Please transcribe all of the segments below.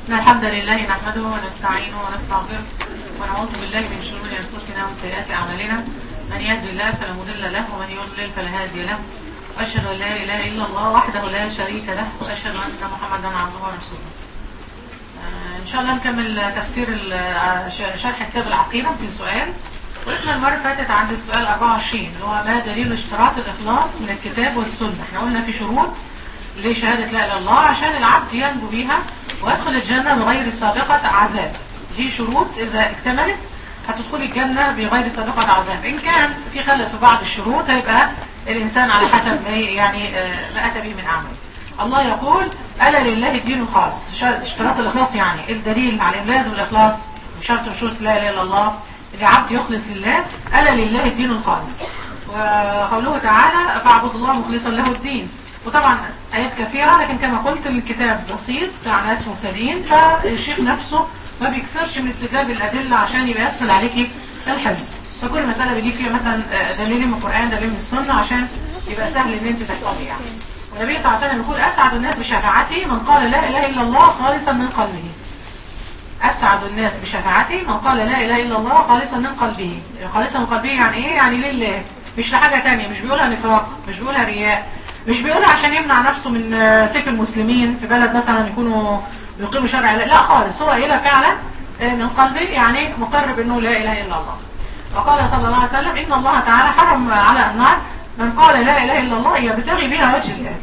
إن الحمد لله نحمده ونستعينه ونستغفره ونعوذ بالله من شرور أنفسنا وسيئات أعمالنا من يهد الله فلا مضل له ومن يضلل فلا هادي له وأشهد أن لا إله إلا الله وحده لا شريك له وأشهد أن محمدا عبده ورسوله آه، إن شاء الله نكمل تفسير ال- آه، ش- شرح كتاب العقيدة في سؤال وقفنا المرة اللي فاتت عند السؤال 24 اللي هو ما دليل اشتراط الإخلاص من الكتاب والسنة احنا قلنا في شروط لشهادة لا إله إلا الله عشان العبد ينجو بيها ويدخل الجنة بغير سابقة عذاب دي شروط إذا اكتملت هتدخل الجنة بغير سابقة عذاب إن كان في خلل في بعض الشروط هيبقى الإنسان على حسب ما يعني آه، ما أتى به من عمل الله يقول ألا لله الدين الخالص شرط- اشتراط الإخلاص يعني الدليل على لازم الإخلاص شرط من شروط لا إله إلا الله اللي عبد يخلص لله ألا لله الدين الخالص وقوله تعالى فاعبد الله مخلصا له الدين وطبعا آيات كثيرة لكن كما قلت الكتاب بسيط بتاع ناس مبتدئين فالشيخ نفسه ما بيكسرش من استجلاب الأدلة عشان يبقى يسهل عليكي الحفظ فكل مسألة بيجيب فيها مثلا آه، دليل من القرآن دليل من السنة عشان يبقى سهل ان انت تحفظي يعني والنبي صلى الله عليه وسلم يقول أسعد الناس بشفاعتي من قال لا إله إلا الله خالصا من قلبه أسعد الناس بشفاعتي من قال لا إله إلا الله خالصا من قلبه خالصا من قلبه يعني إيه؟ يعني لله مش لحاجة تانية مش بيقولها نفاق مش بيقولها رياء مش بيقولها عشان يمنع نفسه من آه، سيف المسلمين في بلد مثلا يكونوا بيقيموا شرع لا لا خالص هو قايلها فعلا آه، من قلبه يعني مقر بأنه لا إله إلا الله وقال صلى الله عليه وسلم إن الله تعالى حرم على النار من قال لا إله إلا الله يبتغي بها وجه الله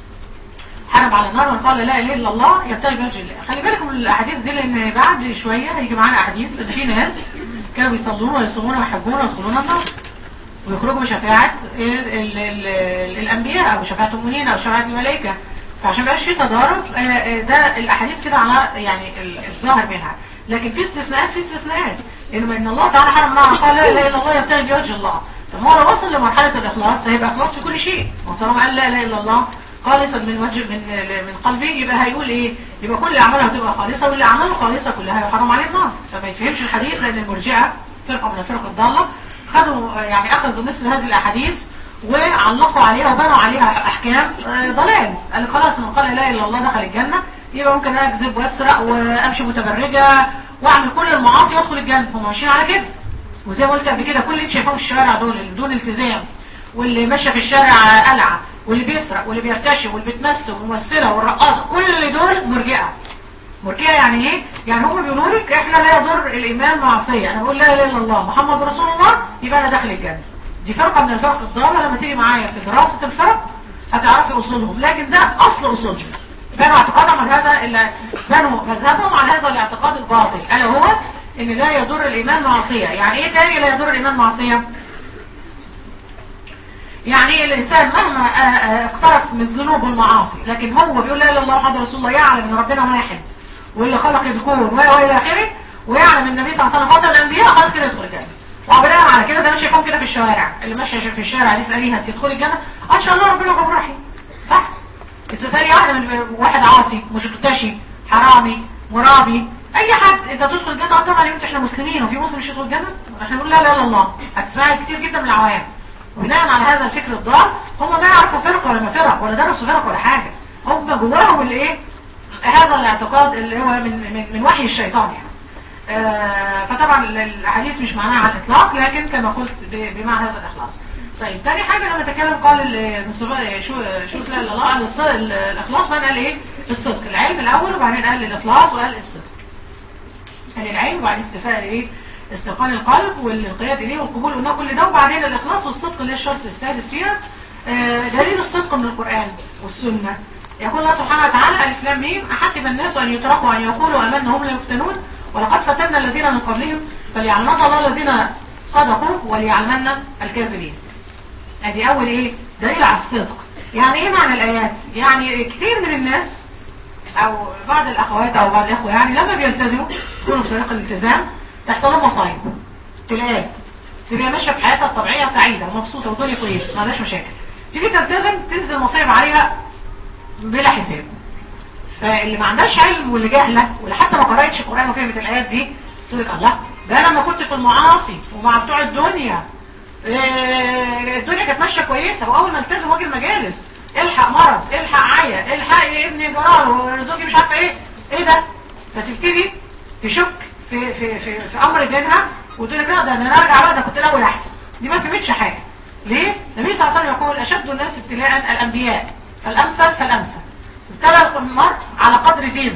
حرم على النار من قال لا اله الا الله يبتغي بوجه الله خلي بالكم من الاحاديث دي لان بعد شويه هيجي معانا احاديث ان في ناس كانوا بيصلون ويصومون ويحجون ويدخلون النار ويخرجوا بشفاعه ال ال ال الانبياء او شفاعه المؤمنين او شفاعه الملائكه فعشان ما يبقاش في تضارب آه، آه، ده الاحاديث كده على يعني ال- الظاهر منها لكن في استثناءات في استثناءات ان ان الله تعالى حرم معه قال لا اله الا الله يبتغي بوجه الله طب هو لو وصل لمرحله الاخلاص هيبقى اخلاص في كل شيء وطالما قال لا اله الا الله خالصا من وجه من من قلبه يبقى هيقول ايه يبقى كل اعماله هتبقى خالصه واللي اعماله خالصه كلها يحرم عليه النار فما يفهمش الحديث لان المرجئه فرقه من الفرق الضاله خدوا يعني اخذوا مثل هذه الاحاديث وعلقوا عليها وبنوا عليها احكام آه، ضلال قال خلاص من قال لا اله الا الله دخل الجنه يبقى ممكن اكذب واسرق وامشي متبرجه واعمل كل المعاصي وادخل الجنه هم ماشيين على كده وزي ما قلت قبل كده كل اللي انت شايفاهم في الشوارع دول اللي بدون التزام واللي ماشيه في الشارع قلعه واللي بيسرق واللي بيرتشي واللي بتمثل والممثله والرقاصه كل دول مرجئه مرجئه يعني ايه؟ يعني هم بيقولوا لك احنا لا يضر الايمان معصيه انا بقول لا اله الا الله محمد رسول الله يبقى انا داخل الجنه دي فرقه من الفرق الضاله لما تيجي معايا في دراسه الفرق هتعرفي اصولهم لكن ده اصل اصولهم بنوا اعتقادهم على هذا ال- بنوا مذهبهم على هذا الاعتقاد الباطل الا هو ان لا يضر الايمان معصيه يعني ايه تاني لا يضر الايمان معصيه يعني الانسان مهما آه، آه، اقترف من الذنوب والمعاصي لكن هو بيقول لا اله الا الله محمد رسول الله يعلم ان ربنا واحد واللي خلق الكون و- والى اخره ويعلم ان النبي صلى الله عليه وسلم خاتم الانبياء خلاص كده يدخل الجنه وبناء على كده زي ما انت شايفهم كده في الشوارع اللي ماشيه في الشارع دي اساليها انت تدخلي الجنه آه، ان شاء الله ربنا غفور رحيم صح انت تسالي واحده من واحد عاصي مشتتشي حرامي مرابي اي حد انت تدخل الجنه آه طبعا يا بنتي احنا مسلمين وفي مسلم مش يدخل الجنه احنا بنقول لا اله الا الله هتسمعي كتير جدا من العوام بناء على هذا الفكر الضال هم ما يعرفوا فرق ولا ما فرق ولا درسوا فرق ولا حاجه هم جواهم اللي ايه هذا الاعتقاد اللي هو من من, من وحي الشيطان يعني آه، فطبعا ال- الاحاديث مش معناها على الاطلاق لكن كما قلت ب- بمعنى هذا الاخلاص طيب تاني حاجه لما تكلم قال ال- من صفات شو شو لا اله الا الله قال الص- ال- الاخلاص بعدين قال ايه الصدق العلم الاول وبعدين قال الاخلاص وقال الصدق قال العلم وبعدين استفاء ايه استيقان القلب والانقياد اليه والقبول قلنا كل ده وبعدين الاخلاص والصدق اللي هي الشرط السادس فيها آه، دليل الصدق من القران والسنه يقول الله سبحانه وتعالى الف لام ميم احسب الناس ان يتركوا ان يقولوا امنا هم لا يفتنون ولقد فتنا الذين من قبلهم فليعلمن الله الذين صدقوا وليعلمن الكاذبين ادي اول ايه دليل على الصدق يعني ايه معنى الايات يعني كتير من الناس او بعض الاخوات او بعض الاخوه يعني لما بيلتزموا يكونوا في طريق الالتزام تحصل لهم مصايب تلاقيها تبقى ماشيه في حياتها الطبيعيه سعيده ومبسوطه والدنيا كويس ما عندهاش مشاكل تيجي تلتزم تنزل مصايب عليها بلا حساب فاللي ما عندهاش علم واللي جاهله واللي حتى ما قرأتش القرآن وفهمت الآيات دي تقول لك الله ده أنا لما كنت في المعاصي ومع بتوع الدنيا إيه، الدنيا كانت ماشيه كويسه واول ما التزم واجي المجالس الحق مرض الحق عيا الحق ابني جراله زوجي مش عارفه ايه ايه ده فتبتدي تشك في في في, في امر دينها وتقول لك لا ده انا ارجع بقى ده كنت الاول احسن دي ما فهمتش حاجه ليه النبي صلى الله عليه وسلم يقول اشد الناس ابتلاء الانبياء فالامثل فالامثل ابتلى المرء على قدر دينه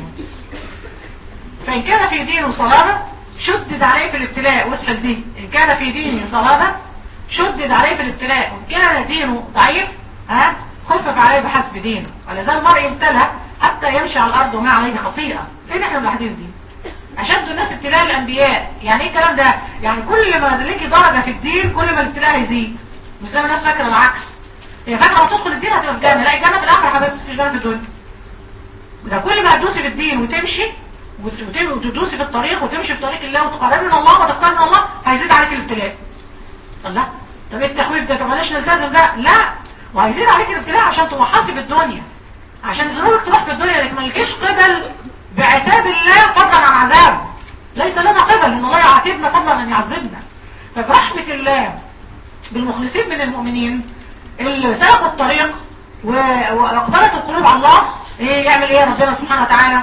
فان كان في دينه صلابه شدد عليه في الابتلاء واسحل دي ان كان في دينه صلابه شدد عليه في الابتلاء وان كان دينه ضعيف ها خفف عليه بحسب دينه ولا زال المرء يبتلى حتى يمشي على الارض وما عليه خطيئه فين احنا من الحديث دي اشد الناس ابتلاء الانبياء يعني ايه الكلام ده يعني كل ما ليكي درجه في الدين كل ما الابتلاء هيزيد مش زي ما الناس فاكره العكس هي فاكره لو تدخل الدين هتبقى في جنه لا الجنه في الاخره يا حبيبتي مفيش جنه في الدنيا ده كل ما هتدوسي في الدين وتمشي وت- وتدوسي في الطريق وتمشي في طريق الله وتقربي من الله وتقتربي من الله هيزيد عليك الابتلاء الله طب ايه التخويف ده طب بلاش نلتزم ده لا وهيزيد عليك الابتلاء عشان توحصي في الدنيا عشان ذنوبك تروح في الدنيا لكن مالكيش قبل بعتاب الله فضلا عن عذابه ليس لنا قبل ان الله يعاتبنا فضلا ان يعذبنا فبرحمة الله بالمخلصين من المؤمنين اللي سلكوا الطريق و- واقبلت القلوب على الله ايه يعمل ايه ربنا سبحانه وتعالى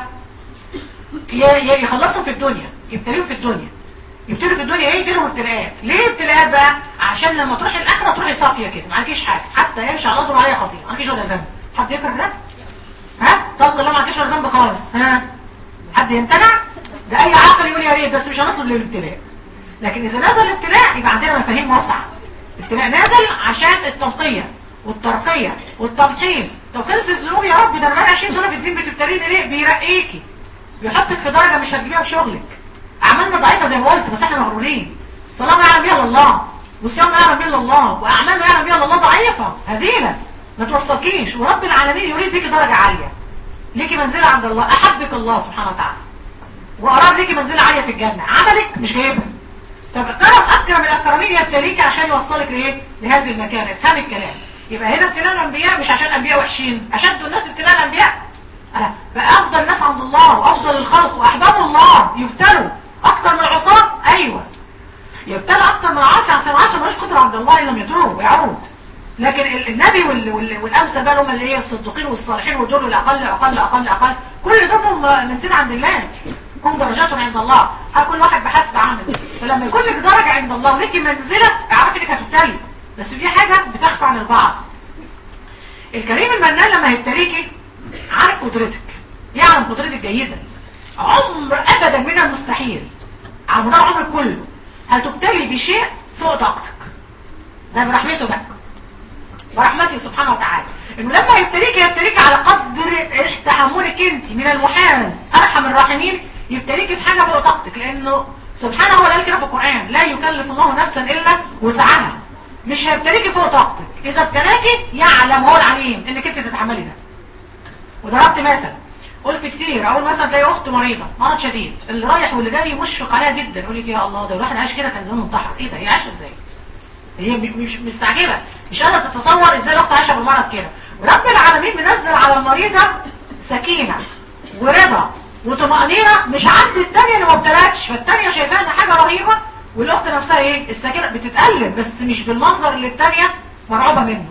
ي- ي- يخلصهم في الدنيا يبتليهم في الدنيا يبتلوا في الدنيا ايه يجيلهم ابتلاءات ليه ابتلاءات بقى عشان لما تروحي الاخره تروحي صافيه كده معاكيش حاجه حتى يمشي على الارض وعليها خطيئه معاكيش ولا ذنب حد يكره ده ها طلق الله معاكيش ولا ذنب خالص ها حد يمتنع ده اي عاقل يقول يا ريت بس مش هنطلب للابتلاء لكن اذا نزل الابتلاء يبقى عندنا مفاهيم واسعه الابتلاء نازل عشان التنقيه والترقيه والتمحيص تمحيص الذنوب يا رب ده انا بقالي 20 سنه في الدين بتبتليني ليه بيرقيكي بيحطك في درجه مش هتجيبيها في شغلك اعمالنا ضعيفه زي ما قلت بس احنا مغرورين صلاه ما يعلم بها الا الله والصيام ما يعلم بها الا الله واعمال ما يعلم بها الا الله ضعيفه هزيله ما توصلكيش ورب العالمين يريد بيكي درجه عاليه ليكي منزله عند الله احبك الله سبحانه وتعالى واراد ليكي منزله عاليه في الجنه عملك مش جايبها فكرم اكرم الاكرمين يبتليكي عشان يوصلك لايه لهذه المكانه افهمي الكلام يبقى هنا ابتلاء الانبياء مش عشان انبياء وحشين اشد الناس ابتلاء الانبياء أنا بقى افضل الناس عند الله وافضل الخلق واحباب الله يبتلوا اكتر من العصاة ايوه يبتلى اكتر من العاصي عشان العاصي ملوش قدره عند الله ان لم يتوب ويعود لكن ال- النبي وال- وال- والامثل بقى اللي هم اللي هي الصديقين والصالحين ودول الاقل اقل اقل اقل كل دول هم منزل عند الله هم درجات عند الله ها كل واحد بحسب عمله فلما يكون لك درجه عند الله وليكي منزله اعرفي انك هتبتلي بس في حاجه بتخفى عن البعض الكريم المنان لما هيبتليكي عارف قدرتك يعلم قدرتك جيدا عمر ابدا من المستحيل على مدار عمرك كله هتبتلي بشيء فوق طاقتك ده برحمته بقى برحمته سبحانه وتعالى انه لما يبتليك يبتليك على قدر تحملك انت من المحال ارحم الراحمين يبتليك في حاجه فوق طاقتك لانه سبحانه هو اللي قال كده في القران لا يكلف الله نفسا الا وسعها مش هيبتليكي فوق طاقتك اذا ابتلاكي يعلم هو العليم انك انت تتحملي ده وضربت مثل قلت كتير اول مثلا تلاقي اخت مريضه مرض شديد اللي رايح واللي جاي مشفق عليها جدا يقول لك يا الله ده الواحد عايش كده كان زمان منتحر ايه ده هي عايشه ازاي هي م- مش مستعجبه مش قادره تتصور ازاي الاخت عايشه بالمرض كده ورب العالمين منزل على المريضه سكينه ورضا وطمأنينة مش عند التانية اللي ما ابتلتش فالتانية شايفاها ان حاجة رهيبة والاخت نفسها ايه السكينة بتتقلب بس مش بالمنظر اللي التانية مرعوبة منه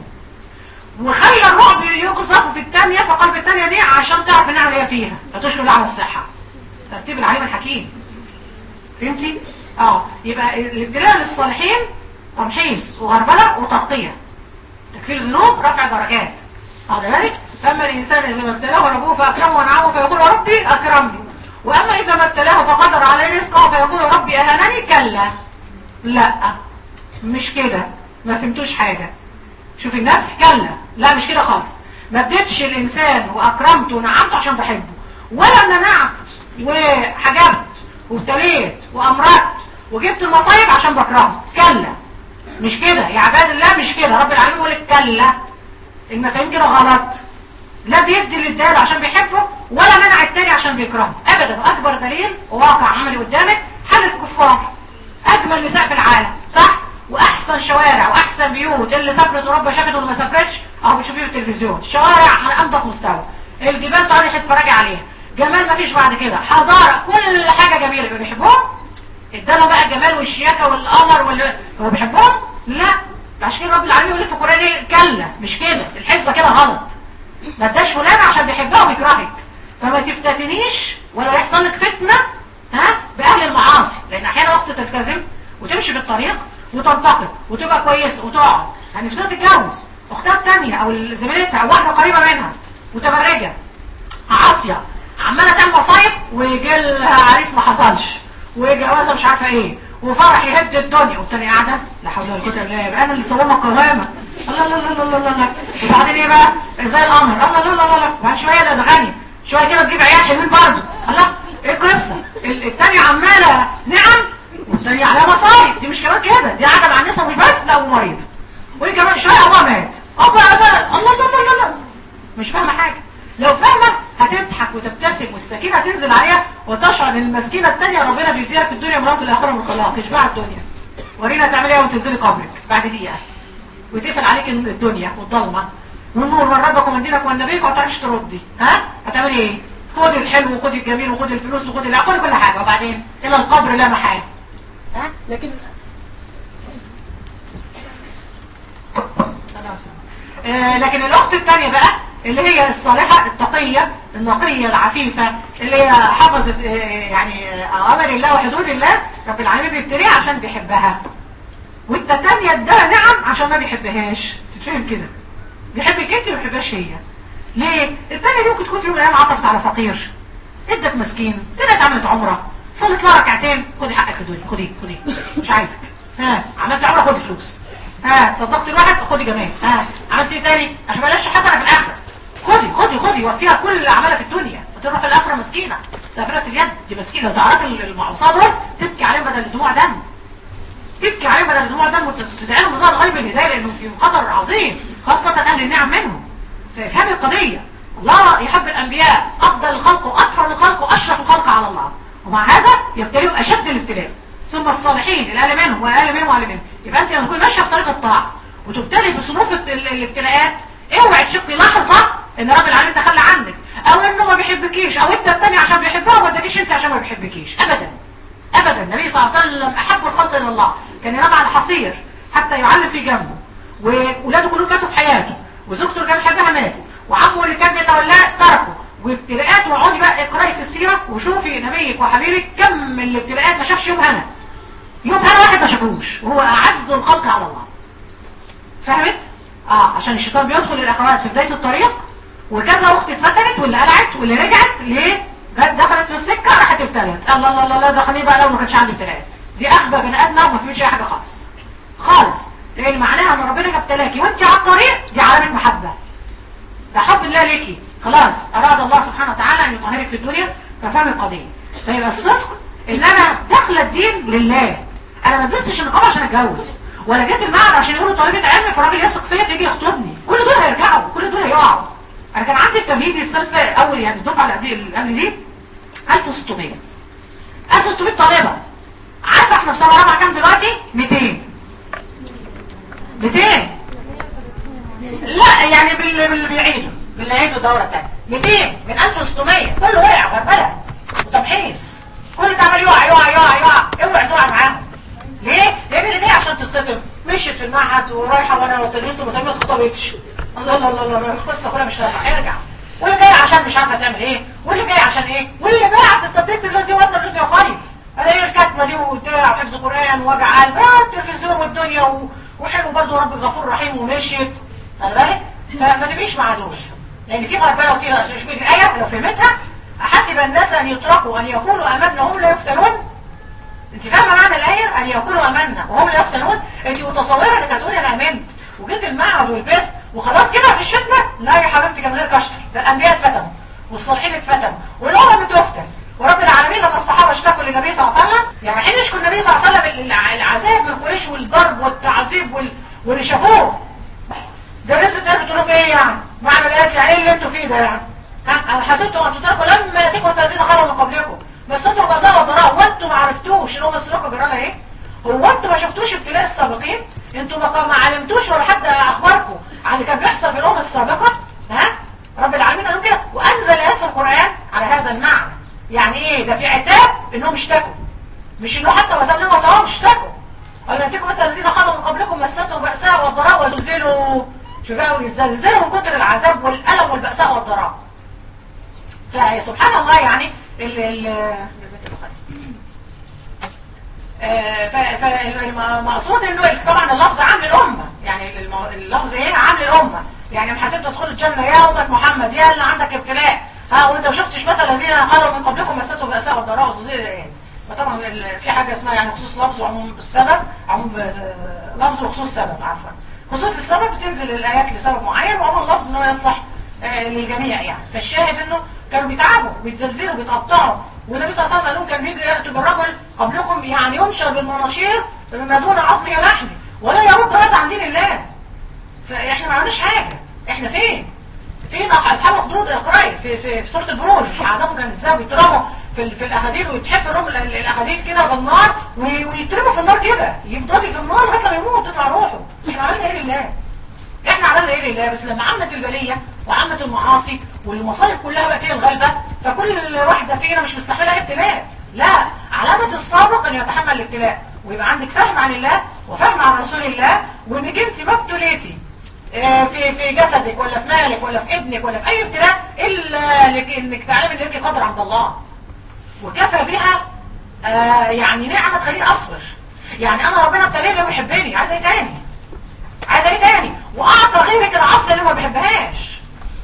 وخلى الرعب يقذف في التانية في قلب التانية دي عشان تعرف النعمة اللي هي فيها فتشكر الله على الصحة ترتيب العليم الحكيم فهمتي؟ اه يبقى الابتلاء للصالحين تمحيص وغربلة وتغطية تكفير ذنوب رفع درجات واخد بالك فاما الانسان اذا ما ابتلاه ربه فاكرمه ونعمه فيقول ربي اكرمني واما اذا ما ابتلاه فقدر عليه رزقه فيقول ربي اهانني كلا لا مش كده ما فهمتوش حاجه شوف النفي كلا لا مش كده خالص ما اديتش الانسان واكرمته ونعمته عشان بحبه ولا منعت وحجبت وابتليت وامرت وجبت المصايب عشان بكرهه كلا مش كده يا عباد الله مش كده رب العالمين يقول لك كلا المفاهيم كده غلط لا بيدي للدال عشان بيحبه ولا منع التاني عشان بيكرهه ابدا واكبر دليل وواقع عملي قدامك حال الكفار اجمل نساء في العالم صح واحسن شوارع واحسن بيوت اللي سافرت اوروبا شافت واللي ما سافرتش اهو بتشوفيه في التلفزيون شوارع على انضف مستوى الجبال تقعدي تتفرجي عليها جمال ما فيش بعد كده حضاره كل حاجه جميله يبقى بيحبوهم اداله بقى الجمال والشياكه والقمر وال هو بيحبهم لا عشان كده رب العالمين يقول لك في القران ايه كلا مش كده الحسبه كده غلط ما اداش فلان عشان بيحبها وبيكرهك فما تفتتنيش ولا يحصل لك فتنة ها بأهل المعاصي لأن أحيانا أخت تلتزم وتمشي في الطريق وتنتقل وتبقى كويسة وتقعد يعني في تتجوز أختها التانية أو زميلتها أو واحدة قريبة منها متبرجة عاصية عمالة تعمل مصايب ويجي لها عريس ما حصلش وجوازة مش عارفة ايه وفرح يهد الدنيا والتانية قاعدة لا حول ولا قوة الا بالله يبقى انا اللي صوامة القوامة الله الله الله الله الله الله وبعدين ايه بقى زي القمر الله الله الله الله وبعد شوية ده غني شوية كده تجيب عيال حلوين برضه الله ايه القصة ال- التانية عمالة نعم والتانية عليها مصايب دي مش كمان كده دي قاعدة مع الناس ومش بس لا ومريض وهي كمان شوية ابوها مات ابوها مات الله الله الله الله مش فاهمة حاجة لو فاهمة هتضحك وتبتسم والسكينة هتنزل عليها وتشعر ان المسكينة التانية ربنا بيديها في الدنيا مرام في الآخرة من الخلاق يشبع الدنيا ورينا تعملي ايه وتنزلي قبرك بعد دقيقة وتقفل عليك الدنيا والضلمة والنور من ربك ومن دينك ومن نبيك وما تعرفش تردي ها هتعملي ايه خدي الحلو وخدي الجميل وخدي الفلوس وخدي لا خدي كل حاجة وبعدين الى القبر لا محال ها لكن خلاص آه، لكن الأخت الثانية بقى اللي هي الصالحة التقية النقية العفيفة اللي هي حفظت آه، يعني آه، أوامر الله وحدود الله رب العالمين بيبتليها عشان بيحبها وانت الثانية ده نعم عشان ما بيحبهاش تتفهم كده بيحبك انت ما بيحبهاش هي ليه؟ الثانية دي ممكن تكون في يوم من الأيام عطفت على فقير ادت مسكين طلعت عملت عمرة صلت لها ركعتين خدي حقك يا دنيا خدي خدي مش عايزك ها عملت عمرة خدي فلوس ها صدقت الواحد خدي جمال ها عملت ايه تاني عشان بلاش حسنة في الآخرة خدي خدي خدي وفيها كل اللي عملها في الدنيا فتروح الآخرة مسكينة سافرة اليد دي مسكينة لو تعرفي المعصاب دول تبكي عليهم بدل دموع دم تبكي عليهم بدل دموع دم وتدعي لهم ظهر غيب الهداية لأنه في خطر عظيم خاصة أهل النعم منهم فافهمي القضية الله يحب الأنبياء أفضل الخلق وأطهر الخلق وأشرف الخلق على الله ومع هذا يبتليهم أشد الابتلاء ثم الصالحين الأقل منهم والأقل منهم والأقل منهم يبقى أنت لما تكون ماشية في طريق الطاعة وتبتلي بصنوف ال- ال- الابتلاءات اوعي تشقي لحظة ان رب العالمين تخلى عنك او انه ما بيحبكيش او انت التاني عشان بيحبها وما اداكيش انت عشان ما بيحبكيش ابدا ابدا النبي صلى الله عليه وسلم احب الخلق الى الله كان ينام على الحصير حتى يعلم في جنبه واولاده كلهم ماتوا في حياته وزوجته اللي كان بيحبها ماتت وعمه اللي كان بيتولاه تركه وابتلاءات وعودي بقى اقراي في السيره وشوفي نبيك وحبيبك كم من الابتلاءات ما شافش يوم هنا يوم هنا واحد ما شافوش وهو اعز الخلق على الله فهمت؟ اه عشان الشيطان بيدخل الاخوات في بدايه الطريق وكذا اخت اتفتنت واللي قلعت واللي رجعت ليه؟ جت دخلت في السكه راحت ابتلت الله الله الله الله دخلني بقى لو ما كانش عندي ابتلاءات دي اخبى بني ادم وما فهمتش اي حاجه خالص خالص لان معناها ان ربنا ابتلاكي وانت على الطريق دي علامه محبه ده حب الله ليكي خلاص اراد الله سبحانه وتعالى ان يطهرك في الدنيا ففهم القضيه فيبقى الصدق ان انا داخله الدين لله انا ما لبستش النقاب عشان اتجوز ولا جيت المعهد عشان يقولوا طالبه علم فراجل يثق فيا فيجي يخطبني كل دول هيرجعوا كل دول هيقعوا انا كان عندي التمهيدي الصنف اول يعني الدفعه اللي قبل اللي قبل دي 1600 1600 طالبه عارفه احنا في سنه رابعه كام دلوقتي 200 200 لا يعني باللي, باللي بيعيدوا باللي يعيدوا الدوره الثانيه 200 من 1600 كله وقع غربله وتمحيص كل ده عمال يقع يقع يقع يقع اوعى تقع معاهم ليه؟ لان اللي جاي عشان تتخطب مشيت في المعهد ورايحه وانا تلبست وما اتخطبتش الله الله الله الله القصه كلها مش نافعه ارجع واللي جاي عشان مش عارفه تعمل ايه واللي جاي عشان ايه واللي باع تستبدلت الذي وضع الذي خير انا ايه الكتمه دي وبتاع حفظ قران وجع قلب آه التلفزيون والدنيا و... وحلو برضه رب الغفور الرحيم ومشيت خلي بالك فما تبقيش مع دول لان في غربله وطيره مش الايه لو فهمتها احسب الناس ان يتركوا ان يقولوا امنا وهم لا يفتنون انت فاهمه معنى الايه ان يقولوا امنا وهم لا يفتنون انت متصوره انك هتقولي انا امنت وجيت المعهد ولبست وخلاص كده مفيش فتنه لا يا حبيبتي كان غير كشف ده الانبياء اتفتنوا والصالحين اتفتنوا والامم بتفتن ورب العالمين لما الصحابه اشتكوا للنبي صلى الله عليه وسلم يعني حين يشكوا النبي صلى الله عليه وسلم الع- العذاب من قريش والضرب والتعذيب وال... واللي شافوه ده لسه تاني بتقول لهم ايه يعني معنى الايات يعني ايه اللي انتوا فيه ده يعني ها انا حسبتم ان تتركوا لما ياتيكم الذين خلوا من قبلكم مسيتهم بأساء وضراء وانتم ما عرفتوش ان هم السلوك جرى لها ايه هو انتم ما شفتوش ابتلاء السابقين انتم ما ما علمتوش ولا حد اخبركم عن اللي كان بيحصل في الامم السابقه ها رب العالمين قالوا كده وانزل ايات في القران على هذا المعنى يعني ايه ده في عتاب انهم اشتكوا مش انه حتى ما سابوا وصاهم اشتكوا قال ياتيكم مثل الذين خلوا من قبلكم مستهم بأساء والضراء وزلزلوا شو بقى يتزلزلوا من كتر العذاب والألم والبأساء والضراء فسبحان الله يعني ال ال جزاك الله خير. آه، ف- فالمقصود انه طبعا اللفظ عام للامه يعني الم- اللفظ ايه عام للامه يعني محاسبة تدخل الجنه يا امه محمد يا اللي عندك ابتلاء ها وانت ما شفتش مثلا الذين قالوا من قبلكم مسته باساء والضراء وزلزال الايام فطبعا ال- في حاجه اسمها يعني خصوص لفظ وعموم السبب عموم آه، لفظ وخصوص سبب عفوا خصوص السبب بتنزل الايات لسبب معين وعموم اللفظ انه يصلح آه، للجميع يعني فالشاهد انه كانوا بيتعبوا بيتزلزلوا بيتقطعوا والنبي صلى الله عليه وسلم قال لهم كان بيجي ياتوا بالرجل قبلكم يعني ينشر بالمناشير ما دون عظمه ولحمه ولا يرد هذا عن دين الله فاحنا ما عملناش حاجه احنا فين فين اصحاب الخدود اقراي في في في سوره البروج شوف عذابهم كان ازاي بيترموا في ال- في الاخاديد ويتحفر لهم ال- ال- الاخاديد كده في النار وي- ويترموا في النار كده يفضلوا في النار لغايه لما يموت تطلع روحه احنا عملنا ايه لله احنا عملنا ايه لله بس لما عمت البليه وعمت المعاصي والمصايب كلها بقت هي الغالبه فكل واحده فينا مش مستحمله ابتلاء لا علامه الصادق ان يتحمل الابتلاء ويبقى عندك فهم عن الله وفهم عن رسول الله وانك انت ما ابتليتي آه، في في جسدك ولا في مالك ولا في ابنك ولا في اي ابتلاء الا لك انك تعلمي ان لك قدر عند الله وكفى بها آه يعني نعمه تخليني اصبر يعني انا ربنا ابتلاني لما يحبني عايز ايه تاني عايز ايه تاني واعطى غيرك العصا اللي ما بيحبهاش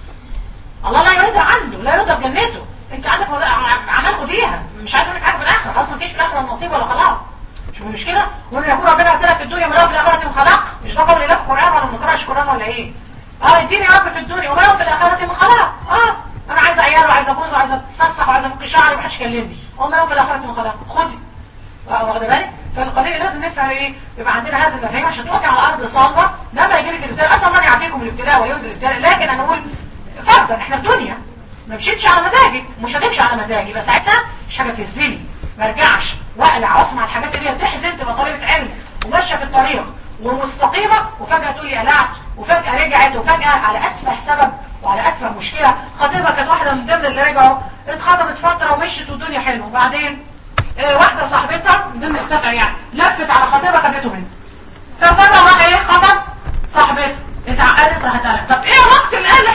الله لا يرضى عنده لا يرضى بجنته انت عندك مز- ع- اعمال خديها مش عايز منك حاجه في الاخره خلاص ما فيش في الاخره نصيب ولا خلاص مش مش كده وان يكون ربنا اتنا في الدنيا وما له في الاخره من خلاق مش ده قول الله في القران ولا ما بنقراش قران ولا ايه اه اديني يا رب في الدنيا وما له في الاخره من خلاق اه انا عايز عيال وعايز اتجوز وعايز اتفسح وعايز افك شعري ومحدش يكلمني وما له في الاخره من خلاق خدي واخد بالك فالقضيه لازم نفهم ايه يبقى عندنا هذا المفاهيم عشان تقفي على ارض صلبه لما يجي لك الابتلاء اسال الله ان يعافيكم من الابتلاء وينزل الابتلاء لكن انا اقول فرضا احنا في دنيا ما مشيتش على مزاجي مش هتمشي على مزاجي بس ساعتها مش حاجه تهزني ما ارجعش واقلع واسمع الحاجات اللي هي تحزن تبقى طالبه علم وماشيه في الطريق ومستقيمه وفجاه تقولي قلعت وفجاه رجعت وفجاه على اتفه سبب وعلى اتفه مشكله خطيبها كانت واحده من ضمن اللي رجعوا اتخطبت فتره ومشيت والدنيا حلوه وبعدين آه، واحده صاحبتها من ضمن السفر يعني لفت على خطيبها خدته منه فسابها راح ايه خطب صاحبتها اتعقدت راحت قلعت طب ايه علاقه القلع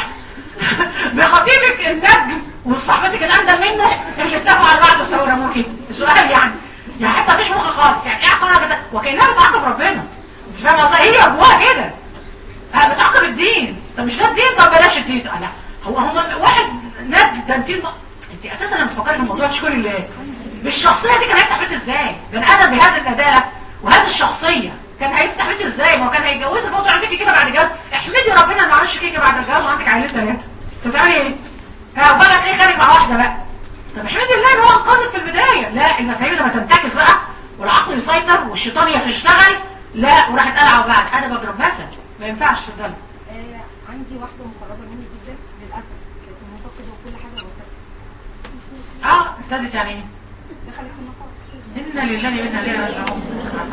بخطيبك النجم وصاحبتك الاندل منه اللي اتفقوا على بعض وسووا رموكي سؤال يعني يعني حتى مفيش مخ خالص يعني ايه عقلها كده وكانها بتعاقب ربنا انت فاهم قصدي هي جواها كده ها بتعاقب الدين طب مش ده الدين طب بلاش الدين لا هو هو واحد نجم ده انت انت اساسا لما تفكري في الموضوع تشكري الله بالشخصيه دي كان هيفتح بيت ازاي بني ادم بهذه النداله وهذه الشخصيه كان هيفتح بيت ازاي ما هو كان هيتجوزك برضه عملتي فيكي كده بعد الجواز احمدي ربنا ان ما عملش فيكي بعد الجواز وعندك عيلين ثلاثه انت بتعملي ايه؟ ها وفجاه تلاقيه خارج مع واحده بقى طب احمدي الله ان هو انقذك في البدايه لا المفاهيم لما تنتكس بقى والعقل يسيطر والشيطان يشتغل لا وراحت قلعه وبعد انا بضرب مثل ما ينفعش تفضلي آه، عندي واحدة مقربة مني جدا للأسف كانت منتقدة وكل حاجة وارتدت اه ابتدت يعني ايه؟ دخلت في النصارى انا لله وانا اليه راجعون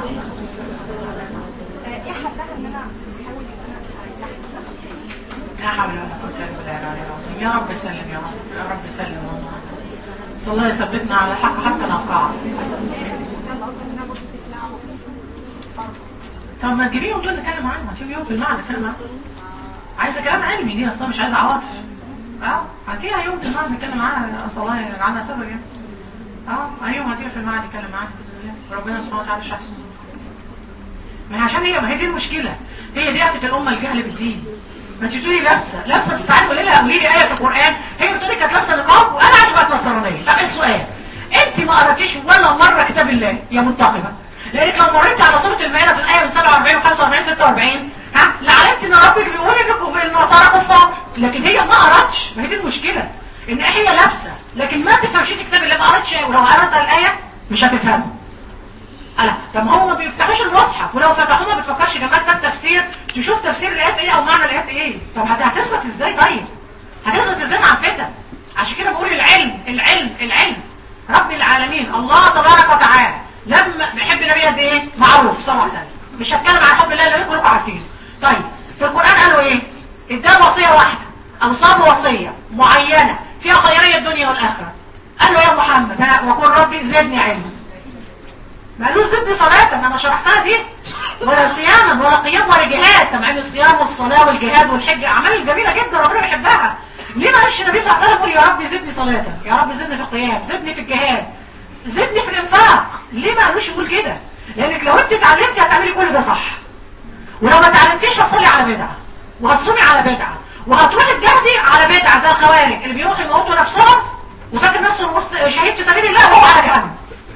آه، ايه حلها ان انا احاول ان انا عايزاها لا حول ولا قوه الا بالله العلي العظيم يا رب سلم يا رب يا رب سلم والله صلى الله يثبتنا على الحق حتى نلقاه انا قصدي ان انا برضه تقلع طب ما تجيبيهم دول نتكلم عنهم هتجيبيهم في المعنى نتكلم عنهم عايزه كلام علمي دي اصلا مش عايزه عواطف اه هاتيها يوم في المعنى نتكلم عنها اسال الله عنها سبب يعني اه ايوه هاتيها في المعنى نتكلم عنها باذن الله ربنا سبحانه وتعالى مش احسن ما هي عشان هي ما هي دي المشكله هي دي آفة الامه الجهل بالدين ما انت بتقولي لابسه لابسه بتستعين قولي لها قولي لي ايه في القران هي بتقولي كانت لابسه نقاب وانا قاعده بقت نصرانيه طب ايه السؤال انت ما قراتيش ولا مره كتاب الله يا منتقبه لانك لو مريت على سوره المائده في الايه من 47 و 45 46 ها لعلمت ان ربك بيقول انكم في النصارى كفار لكن هي ما قراتش ما هي دي المشكله ان هي لابسه لكن ما تفهمش في كتاب الله ما قراتش ولو قرات الايه مش هتفهمه ألا طب ما هو ما بيفتحوش المصحف ولو فتحوه ما بتفكرش جماعة كتاب تفسير تشوف تفسير الايات ايه او معنى الايات ايه طب هت- هتثبت ازاي طيب هتثبت ازاي مع الفتن عشان كده بقول العلم العلم العلم رب العالمين الله تبارك وتعالى لما بيحب النبي قد ايه معروف صلى الله عليه وسلم مش هتكلم عن حب الله اللي كلكم عارفينه طيب في القران قالوا ايه اداه وصيه واحده اوصاه بوصيه معينه فيها خيريه الدنيا والاخره قال له يا محمد ها وقل ربي زدني علما ما قالوش زدني صلاة انا شرحتها دي ولا صياما ولا قيام ولا جهاد طبعا الصيام والصلاة والجهاد والحج اعمال جميلة جدا ربنا بيحبها ليه ما قالش النبي صلى صلى الله عليه وسلم يقول يا رب زدني صلاة يا رب زدني في القيام زدني في الجهاد زدني في الانفاق ليه ما قالوش يقول كده لانك لو انت اتعلمتي هتعملي كل ده صح ولو ما اتعلمتيش هتصلي على بدعه وهتصومي على بدعه وهتروحي تجاهدي على بدعه زي الخوارج اللي بيروحوا يموتوا نفسهم وفاكر نفسه وسط- شهيد في سبيل الله وهو على جهنم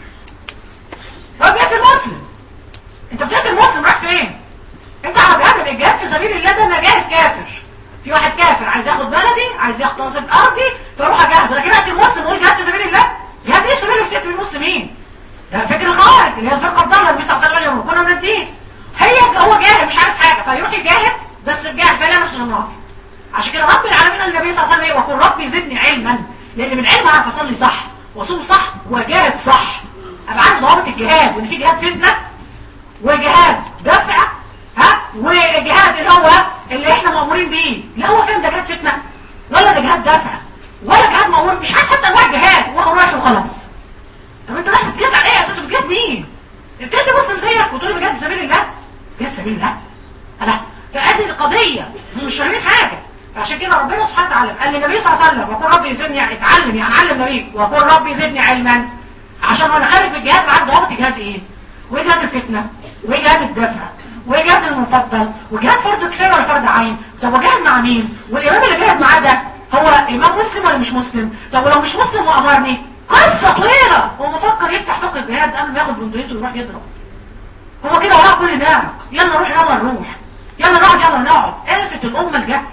هو بيقتل مسلم انت بتقتل مسلم رايح فين انت على جهنم الجهاد في سبيل الله ده نجاهد كافر في واحد كافر عايز ياخد بلدي عايز يغتصب ارضي فاروح اجاهد لكن اقتل مسلم واقول جهاد في سبيل الله جهاد ايه في سبيل الله بتقتل المسلمين ده فكر الخوارج اللي هي الفرقه الضاله النبي صلى الله عليه وسلم يقول من الدين هي هو جاهد مش عارف حاجه فيروح يجاهد بس الجاهد فلا نفسه النار عشان كده رب العالمين النبي صلى الله عليه وسلم وقل ربي زدني علما لان من علم اعرف اصلي صح واصوم صح واجاهد صح ابقى عارف ضوابط الجهاد وان في جهاد فتنه وجهاد دفع ها وجهاد اللي هو اللي احنا مامورين بيه لا هو فين ده جهاد فتنه ولا ده جهاد دفع ولا جهاد مامور مش عارف حتى انواع الجهاد وهو رايح وخلاص طب انت رايح بتجهد على ايه اساسا بتجهد مين ابتدي مسلم زيك وتقول لي بجد في سبيل الله بجد في سبيل الله لا فادي القضيه هم مش فاهمين حاجه عشان كده ربنا سبحانه وتعالى قال للنبي صلى الله عليه وسلم وقل ربي زدني اتعلم يعني علم نبيك وقل ربي زدني علما عشان وانا خارج بالجهاد بعرف ضوابط الجهاد ايه وايه جهاد الفتنه وايه جهاد الدفع وايه جهاد المفضل وجهاد فرض كفايه ولا فرض عين طب وجهاد مع مين والامام اللي جاهد معاه ده هو امام مسلم ولا مش مسلم طب ولو مش مسلم وامرني قصه طويله هو مفكر يفتح فقه الجهاد قبل ما ياخد بندقيته ويروح يضرب هو كده وراه كل ده يلا نروح يلا نروح يلا نقعد يلا نقعد الفت الامه الجهل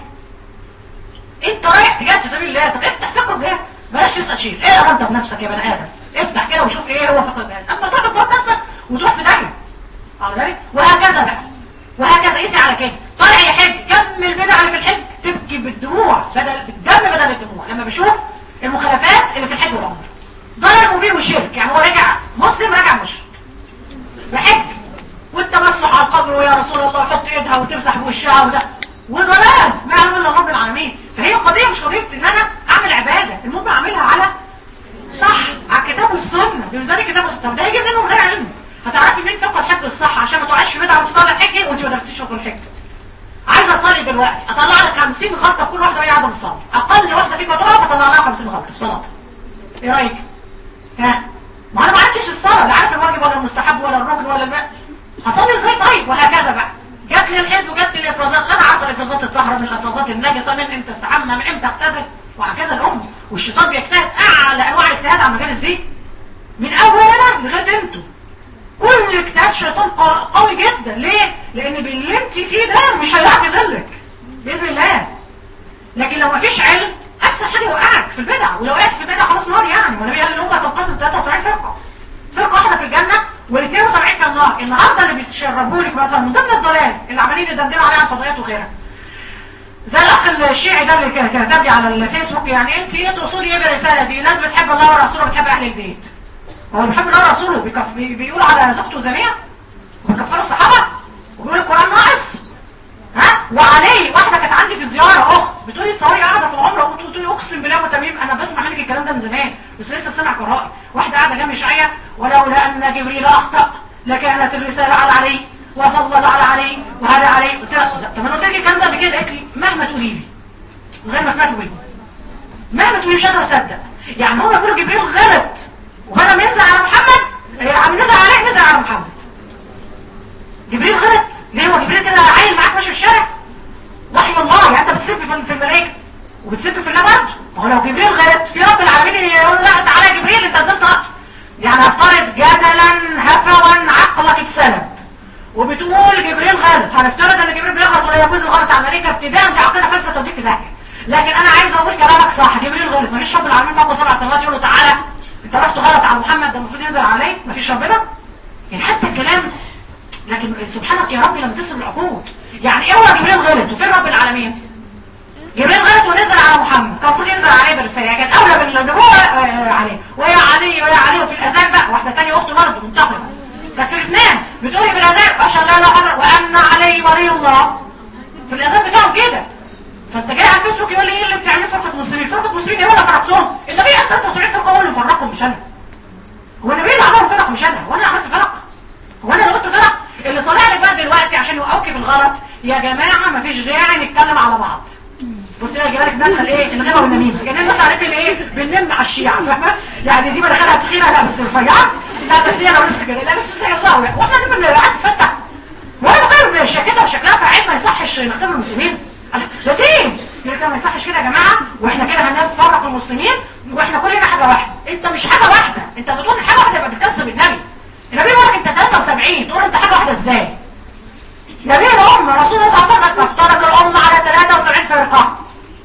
انت رايح تجاهد في سبيل الله طب افتح فقه الجهاد بلاش تسال شيء اقرا انت بنفسك يا بني ادم افتح كده وشوف ايه هو فقه الجهاد اما تروح تضرب نفسك وتروح في داهيه على بالك وهكذا بقى وهكذا قيسي على كده طالع يحج كم البدع اللي في الحج تبكي بالدموع بدل بالدم بدل الدموع لما بشوف المخالفات اللي في الحج والعمره ضلال مبين وشرك يعني هو راجع مسلم راجع مشرك بحج والتمسح على القبر ويا رسول الله حط ايدها وتمسح بوشها وده وضلال ما يعلم الا رب العالمين فهي قضيه مش قضيه ان انا اعمل عباده المهم اعملها على صح على الكتاب والسنه بميزان الكتاب والسنه طب ده يجي منه من غير علم هتعرفي مين فقه الحج الصح عشان ما تقعيش في بدعه وتطلع الحج وانت ما درستيش فقه الحج عايزه اصلي دلوقتي اطلع لك 50 غلطه في كل واحده وهي قاعده بتصلي اقل واحده فيك تقف اطلع لها 50 غلطه في صلاتها ايه رايك ها ما انا ما عرفتش الصلاه لا عارف الواجب ولا المستحب ولا الركن ولا الباقي هصلي ازاي طيب وهكذا بقى جات لي الحج وجات لي الافرازات لا انا عارفه الافرازات الطاهره من الافرازات النجسه من امتى استحمى من امتى اغتسل وهكذا الام والشيطان بيجتهد اعلى انواع الاجتهاد على المجالس دي من اولنا لغايه انتوا كل اجتهاد شيطان قو- قوي جدا ليه؟ لان باللي انت فيه ده مش هيعرف يضلك باذن الله لكن لو مفيش علم اسهل حاجه يوقعك في البدع ولو وقعت في البدع خلاص نار يعني والنبي قال الامه هتنقسم 73 فرقه فرقه واحده في الجنه وال72 في النار النهارده اللي بيتشربوا لك مثلا من ضمن الضلال اللي عمالين يدندنوا عليها الفضائيات وغيرها زي الاخ الشيعي ده اللي ك- كتب لي على الفيسبوك يعني انت ايه تقصدي ايه بالرساله دي ناس بتحب الله ورسوله بتحب اهل البيت هو بيحب الله ورسوله بيكف... بي- بيقول على زوجته زانيه وبيكفر الصحابه وبيقول القران ناقص ها وعلي واحده كانت عندي في زياره اخت بتقولي تصوري قاعده في العمره وقلت لي اقسم بالله وتميم انا بسمع منك الكلام ده من زمان بس لسه سامع قرائي واحده قاعده جنب شيعيه ولولا ان جبريل اخطا لكانت الرساله على علي وصلى الله على علي وهذا علي قلت لها لا، طب انا قلت لك الكلام ده قبل كده قالت لي مهما تقولي لي من غير ما سمعته مني مهما تقولي مش قادره اصدق يعني هو يقول جبريل غلط وهذا ما ينزل على محمد إيه، عم نزل عليك نزل على محمد جبريل غلط ليه هو جبريل كده عيل معاك ماشي في الشارع وحي الله يعني انت بتسب في في الملائكه وبتسب في الله برضه ما هو لو جبريل غلط في رب العالمين يقول لا تعالى يا جبريل انت نزلت غلط يعني هفترض جدلا هفوا عقلك اتسلب وبتقول جبريل غلط هنفترض ان جبريل بيغلط ولا يجوز الغلط على الملائكه ابتداء انت عقيده فاسده توديك في داهيه لكن انا عايز اقول كلامك صح جبريل غلط مفيش رب العالمين فوق سبع سماوات يقول له تعالى انت رحت غلط على محمد ده المفروض ينزل عليك مفيش ربنا يعني حتى الكلام لكن سبحانك يا ربي لما تصل العقود يعني ايه هو جبريل غلط وفين رب العالمين جبريل غلط ونزل على محمد كان المفروض ينزل عليه بالرسالة كان اولى بالنبوة آه، عليه ويا علي ويا علي وفي الاذان بقى واحدة تانية اخته برضه منتقمة كانت في لبنان بتقولي في الاذان اشهد لا اله الا الله وان علي ولي الله في الاذان بتاعهم كده فانت جاي على الفيسبوك يقول لي ايه اللي بتعمليه فرقة مسلمين فرقة مسلمين ايه ولا فرقتهم النبي قال 73 فرقة هو اللي مفرقهم مش انا هو النبي اللي عملهم فرق مش انا هو انا اللي عملت فرق هو انا اللي قلت فرق اللي طالع لك بقى دلوقتي عشان يوقعوكي في الغلط يا جماعه مفيش داعي نتكلم على بعض بص بقى جايبه لك مدخل ايه الغيبه والنميمه يعني الناس عارفين ايه بنلم على الشيعه فاهمه يعني دي مدخلها تخينه لا بس رفيعه لا بس هي لو لسه كده لا بس هي صاويه واحنا نلم قاعد تفتح وانا بقيم شكلها وشكلها في عين ما يصحش نختبر المسلمين ده دين يقول لك ما يصحش كده يا جماعه واحنا كده هنفرق المسلمين واحنا كلنا حاجه واحده انت مش حاجه واحده انت بتقول حاجه واحده يبقى بتكذب النبي النبي بيقول لك انت 73 تقول انت حاجه واحده ازاي نبي الامه رسول الله صلى الله عليه وسلم افترق الامه على 73 فرقه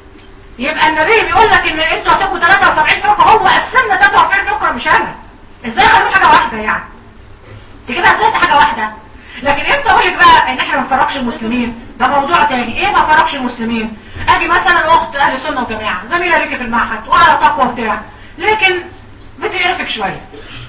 يبقى النبي بيقول لك ان انتوا هتبقوا 73 فرقه هو قسمنا 43 فرقه مش انا ازاي خلوه حاجه واحده يعني انت كده ازاي حاجه واحده لكن امتى اقول لك بقى ان احنا ما نفرقش المسلمين ده موضوع تاني ايه ما نفرقش المسلمين اجي مثلا اخت اهل سنه وجماعه زميله ليكي في المعهد وعلى تقوى بتاع لكن بتقرفك شويه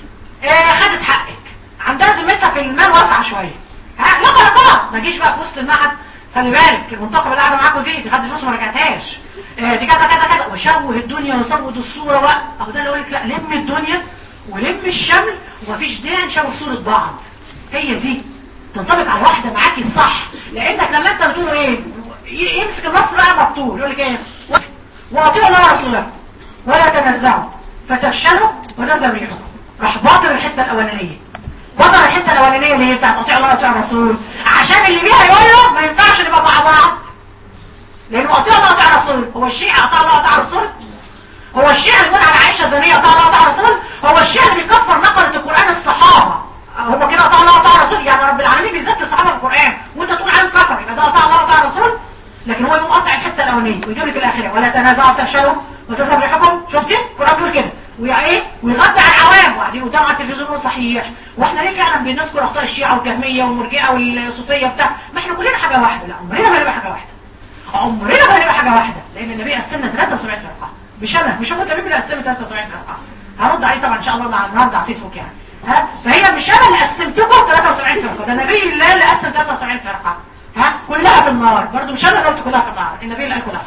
آه خدت حقك عندها ذمتها في المال واسعه شويه ها لا لا طبعا ما تجيش بقى في وسط المعهد خلي بالك المنطقه اللي قاعده معاكم دي انت خدت فلوس وما رجعتهاش آه دي كذا كذا كذا وشوه الدنيا وسود الصوره بقى اهو ده اللي يقول لك لا لم الدنيا ولم الشمل ومفيش داعي نشوه صوره بعض هي دي تنطبق على واحده معاكي صح لانك لما انت بتقول ايه ي- يمسك النص بقى مبطول يقول لك ايه واطيعوا الله ورسوله ولا تنازعوا فتفشلوا وتذهب ريحكم راح باطل الحته الاولانيه بطل الحته الاولانيه اللي هي بتاعت اطيع الله واطيع الرسول عشان اللي بيها يقول له ما ينفعش نبقى مع بعض لانه اطيع الله واطيع الرسول هو الشيعي اطيع الله واطيع الرسول هو الشيعي اللي بيقول على عائشه زانيه اطيع الله واطيع الرسول هو الشيعي اللي بيكفر نقله القران الصحابه هو كده اطاع الله واطاع الرسول يعني رب العالمين بيزكي الصحابه في القران وانت تقول عليهم كفر يبقى ده اطاع الله واطاع الرسول لكن هو يقوم قاطع الحته الاولانيه ويقول في الاخره ولا تنازعوا تفشلوا وتذهب ريحكم شفتي القران بيقول كده ويا ايه ويغطي على العوام وقاعدين قدام على التلفزيون صحيح واحنا ليه فعلا بنذكر اخطاء الشيعه والجهميه والمرجئه والصوفيه بتاع ما احنا كلنا حاجه واحده لا عمرنا ما هنبقى حاجه واحده عمرنا ما هنبقى حاجه واحده لان النبي قسمنا 73 فرقه مش انا مش هو النبي اللي قسمنا 73 فرقه هرد عليه طبعا ان شاء الله مع النهارده على فيسبوك يعني ها فهي مش انا اللي قسمتكم 73 فرقه ده النبي الله اللي قسم 73 فرقه ها كلها في النار برضه مش انا اللي قلت كلها في النار النبي اللي قال كلها في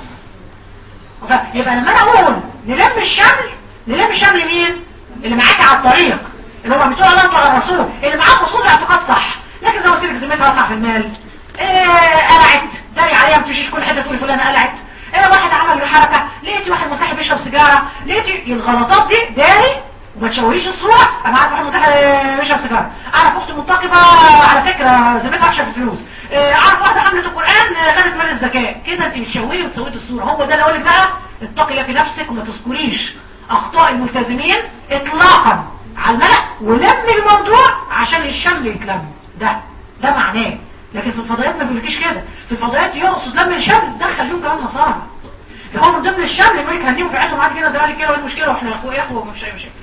النار ف- يبقى لما انا اقول نلم الشمل نلم شمل مين اللي معاك على الطريق اللي هم بتوع الله وعلى الرسول اللي معاك اصول اعتقاد صح لكن زي ما قلت لك ذمتها واسعه في المال إيه قلعت داري عليها ما تمشيش كل حته تقولي فلانه قلعت ايه واحد عمل حركه لقيتي واحد ملتحي بيشرب سيجاره لقيتي الغلطات دي داري وما تشوهيش الصوره انا عارف واحد ملتحي بيشرب سيجاره اعرف اخت منتقبه على فكره ذمتها وحشه في الفلوس إيه اعرف واحده حملت القران آه، خدت مال الزكاه كده انت بتشوهي وتسويتي الصوره هو ده اللي اقول لك بقى اتقي الله في نفسك وما تذكريش اخطاء الملتزمين اطلاقا على الملأ ولم الموضوع عشان الشمل يتلم ده ده معناه لكن في الفضائيات ما بيقولكيش كده في الفضائيات يقصد لم الشمل دخل فيهم كمان نصارى ده هو من ضمن الشمل يقول لك هنيهم في عيادهم عادي كده زي قال كده وايه المشكله واحنا اخوه اخوه وما فيش اي مشكله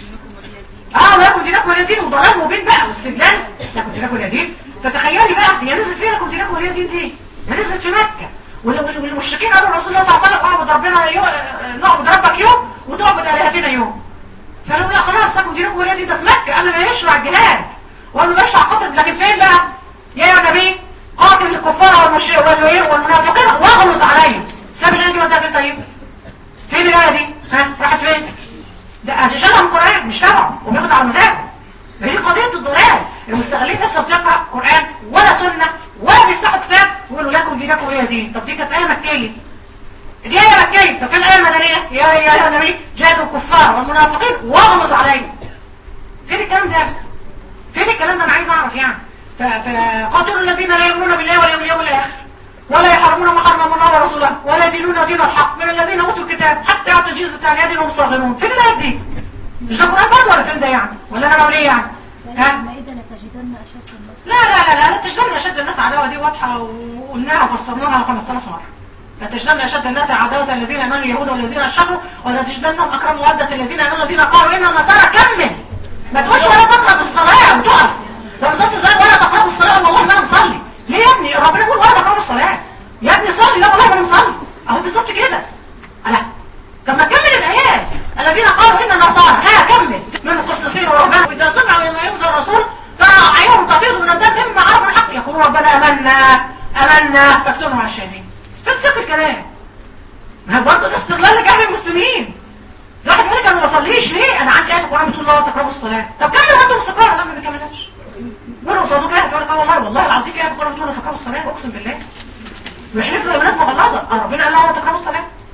اه ولكم دينكم ولي دين وضلال مبين بقى واستدلال لكم دينكم ولي دين فتخيلي بقى هي نزلت فين لكم دينكم ولي دين دي هي نزلت في مكه وال- وال- والمشركين قالوا لرسول الله صلى الله عليه وسلم اعبد ربنا يوم نعبد ربك يوم وتعبد الهتنا يوم فقالوا لا خلاص لكم دينكم ولي دين ده في مكه قال ما يشرع الجهاد وقال له يشرع قتل لكن فين بقى يا يا نبي قاتل الكفار والمش... وال- والمنافقين واغلظ عليهم ساب الايه دي وداها فين طيب فين الايه دي ها راحت فين ده عشان القرآن مش تبعه وبياخد على مزاجه ما هي قضية الضلال المستغلين ناس لا بتقرأ قرآن ولا سنة ولا بيفتحوا كتاب ويقولوا لكم دينكم ايه دين طب دي كانت آية مكية دي آية مكية طب فين الآية المدنية يا يا يا النبي جاهدوا الكفار والمنافقين واغلظ عليهم فين الكلام ده فين الكلام ده انا عايز اعرف يعني ف- فقاتلوا الذين لا يؤمنون بالله واليوم اليوم الاخر ولا يحرمون ما حرم الله ورسوله ولا يدينون دين الحق من الذين اوتوا الكتاب حتى يعطوا الجزية عن يد وهم صاغرون فين الايات دي مش ده قران برضه ولا فين ده يعني ولا انا بقول ايه يعني ها المائدة لتجدن أشد الناس لا لا لا لا لا تجدن اشد الناس عداوه دي واضحه وقلناها وفسرناها 5000 مره لا تجدن اشد الناس عداوه الذين امنوا اليهود والذين اشركوا ولا تجدنهم اكرم موده الذين امنوا الذين قالوا ان النصارى كمل ما تقولش ولا تقرب الصلاه وتقف ده بالظبط زي ولا تقربوا الصلاه والله ما انا مصلي ليه يا ابني ربنا بيقول ولا تقربوا الصلاه يا ابني صلي لا والله ما انا مصلي اهو بالظبط كده لا طب ما كمل الايات الذين قالوا ان النصارى ها كمل من قصصين ورهبان واذا سمعوا ما ينزل الرسول ترى اعينهم تفيض من الدم مما عرفوا الحق يقولون ربنا امنا امنا فاكتبنا مع الشاهدين فين سياق الكلام ما هو برضه ده استغلال لجهل المسلمين زي واحد يقول لك انا ما بصليش ليه انا عندي ايه في القران بتقول لا تقربوا الصلاه طب كمل وانتم سكارى لا ما بيكملهاش يقولوا قصادك ايه يقول لك اه والله والله العظيم في ايه في القران بتقول لا تقربوا الصلاه اقسم بالله ويحلف له ايمانات مغلظه اه ربنا قال له لا تقربوا الصلاه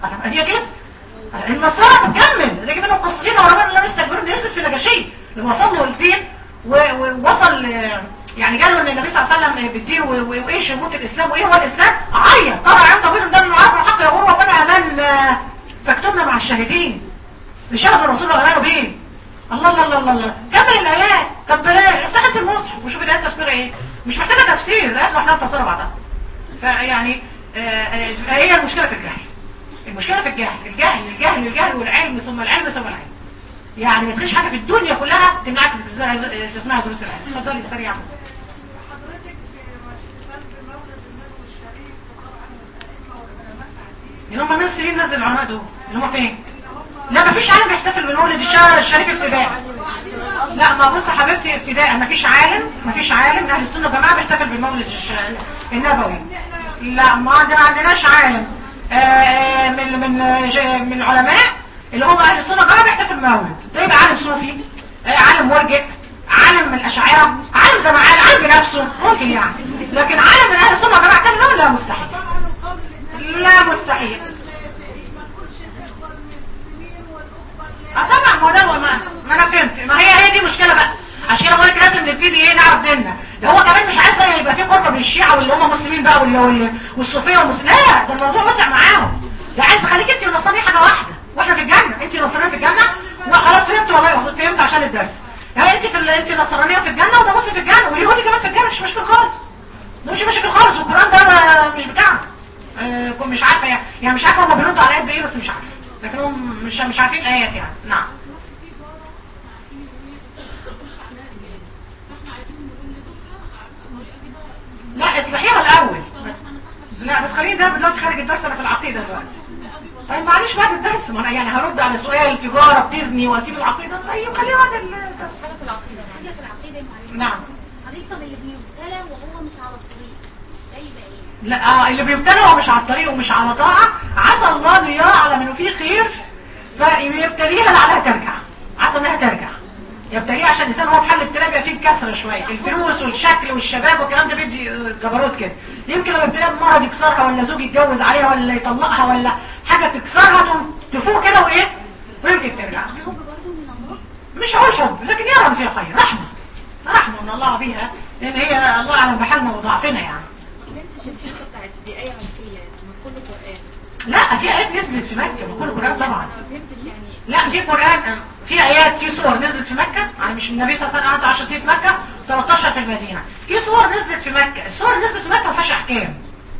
أنا- هي كده النصارى تكمل ده منهم قصصين ورمان الله يستكبرون دي نزلت في النجاشين لما وصل له الدين و- ووصل آه، يعني قالوا ان النبي صلى الله عليه وسلم بالدين و- و- وايه شموت الاسلام وايه هو الاسلام عيط طلع عين طويل من دم عارف الحق يقول ربنا امان آه، فاكتبنا مع الشاهدين لشهد الرسول وامانوا به الله الله الله الله الله كمل الايات طب بلاش افتح انت المصحف وشوف الايات تفسيرها ايه مش محتاجه تفسير الايات لوحدها مفسره بعضها فيعني آه، آه، هي المشكله في الجهل المشكله في الجهل الجهل الجهل الجهل والعلم ثم العلم ثم العلم يعني ما تخش حاجه في الدنيا كلها تمنعك انك تسمع- تسمعها دروس العلم اتفضلي سريع بس حضرتك في قلب مولد النبوي الشريف خصوصا الأئمة والعلماء قاعدين اللي هم مين سنين نزل العلماء دول اللي هم فين لا ما فيش عالم بيحتفل بمولد الشهر الشريف ابتداء لا ما بص يا حبيبتي ابتداء ما فيش عالم ما فيش عالم اهل السنه والجماعه بيحتفل بالمولد الش- النبوي لا ما عندنا ما عندناش عالم آه، آه، من من ج- من العلماء اللي هم اهل السنه والجماعه بيحتفل بالمولد ده يبقى عالم صوفي آه، عالم مرجئ عالم من الاشاعره عالم زمعان عالم بنفسه ممكن يعني لكن عالم من اهل السنه والجماعه كان لا لا مستحيل طبعا القول بالنبي لا مستحيل ما تقولش الإخوة المسلمين والأخوة اللي اه طبعا ما ده ما, ما انا فهمت ما هي هي دي مشكله بقى عشان كده بقول لك لازم نبتدي ايه نعرف ديننا ده هو كمان مش عايز بقى يبقى في قرب من الشيعه واللي هم مسلمين بقى واللي واللي- والصوفيه والمسلمين لا ده الموضوع وسع معاهم ده عايز يخليك انت والنصرانيه حاجه واحده واحنا في الجنه انت نصرانيه في الجنه لا خلاص فهمت والله فهمت عشان الدرس يعني انت في ال- انت نصرانيه في الجنه وده مسلم في الجنه واليهودي كمان في الجنه مش مشكله خالص ده مش مشكله خالص والقران ده ما- مش بتاعنا آه، كنت مش عارفه يعني يعني مش عارفه هم بيردوا على الايات بايه بس مش عارفه لكن هم مش مش عارفين الايات يعني نعم لا اصلحيها الاول لا بس خليني ده دلوقتي خارج الدرس انا في العقيده دلوقتي طيب معلش بعد الدرس ما انا يعني هرد على سؤال في جاره بتزني واسيب العقيده طيب خليها بعد الدرس حاجة في العقيدة حاجة في العقيدة يا معلم. نعم حضرتك طب اللي بيبتلى وهو مش على الطريق ده يبقى ايه؟ لا آه اللي بيبتلى هو مش على الطريق ومش على طاعه عسى الله ان يعلم انه فيه خير فيبتليها لعلها ترجع عسى انها ترجع يبتليها عشان الانسان هو في حال الابتلاء بيبقى فيه كسره شويه الفلوس والشكل والشباب والكلام ده بيدي آه، جبروت كده يمكن لو ابتلاء بمرض يكسرها ولا زوج يتجوز عليها ولا يطلقها ولا حاجه تكسرها تقوم تفوق كده وايه ويمكن ترجع حب برضه من الله مش هقول حب لكن يرى فيها خير رحمه رحمه من الله بها لان هي الله اعلم بحالنا وضعفنا يعني فهمتش القصه بتاعت دي ايه عرفيه من كل قران لا في ايات نزلت في مكه من كل قران طبعا انا ما فهمتش يعني لا في قران في ايات في صور نزلت في مكه يعني مش النبي صلى الله عليه وسلم قعد 10 سنين في مكه 13 في المدينه في صور نزلت في مكه الصور اللي نزلت في مكه ما فيهاش احكام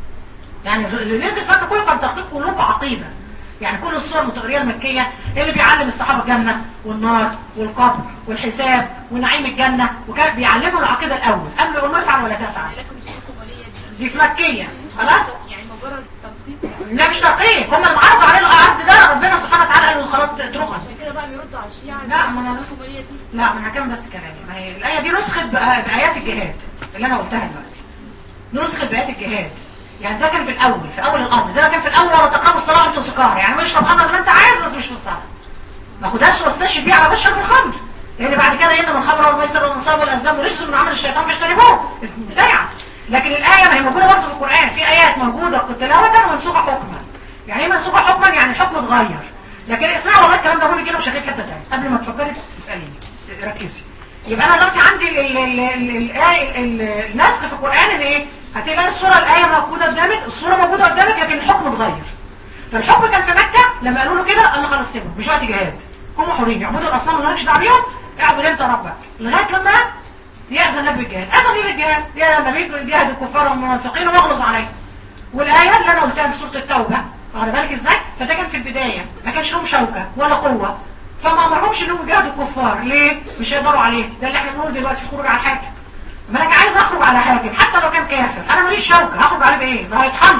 يعني اللي نزل في مكه كله كان تحقيق قلوب وعقيده يعني كل الصور المتغيره المكيه اللي بيعلم الصحابه الجنه والنار والقبر والحساب ونعيم الجنه وكان بيعلمهم العقيده الاول قبل ما يقول ما افعل ولا تفعل لكم دينكم ولي دين دي في مكيه خلاص يعني مجرد تلخيص يعني لا مش تحقيق هم اللي عرضوا عليه العرض ده ربنا سبحانه وتعالى قال له خلاص اتركها عشان كده بقى بيردوا على الشيعة لا، ما أنا دينكم ولي دين لا ما انا هكمل بس كلامي ما هي الايه دي نسخت بآ- بايات الجهاد اللي انا قلتها دلوقتي نسخت بايات الجهاد يعني ده كان في الاول في اول الامر زي ما كان في الاول ولا تقربوا الصلاه وانتم سكارى يعني اشرب خمر زي ما انت عايز بس مش في الصلاه ما خدهاش واستشهد بيه على بشرة الخمر لان بعد كده ان من الخمر والميسر والانصاب والازلام ورجس من عمل الشيطان فاجتنبوه بتاع لكن الايه ما هي موجوده برضه في القران في ايات موجوده تلاوه ومنسوخه حكما يعني ايه منسوخه حكما يعني الحكم اتغير لكن اسمعوا والله الكلام ده مهم جدا مش هتلاقيه في حته ثانيه قبل ما تفكري تساليني ركزي يبقى انا دلوقتي عندي ال- ال- ال- الآية- ال- النسخ في القران ان ايه هتلاقي الصوره الايه موجوده قدامك الصوره موجوده قدامك لكن الحكم اتغير فالحكم كان في مكه لما قالوا له كده قال له خلاص سيبهم مش وقت جهاد هم حرين يعبدوا الاصنام اللي مالكش دعوه بيهم اعبد انت ربك لغايه لما يأذن لك بالجهاد أذن ليه بالجهاد يا نبي جاهد الكفار والمنافقين واغلظ عليهم والآية اللي أنا قلتها في سورة التوبة واخد بالك إزاي فده كان في البداية ما كانش لهم شوكة ولا قوة فما أمرهمش إنهم يجاهدوا الكفار ليه؟ مش هيقدروا عليه ده اللي احنا بنقوله دلوقتي في الخروج على الحاكم ما أنا عايز أخرج على حاكم حتى لو كان كافر أنا ماليش شوكة هخرج عليه بإيه؟ ده هيطحني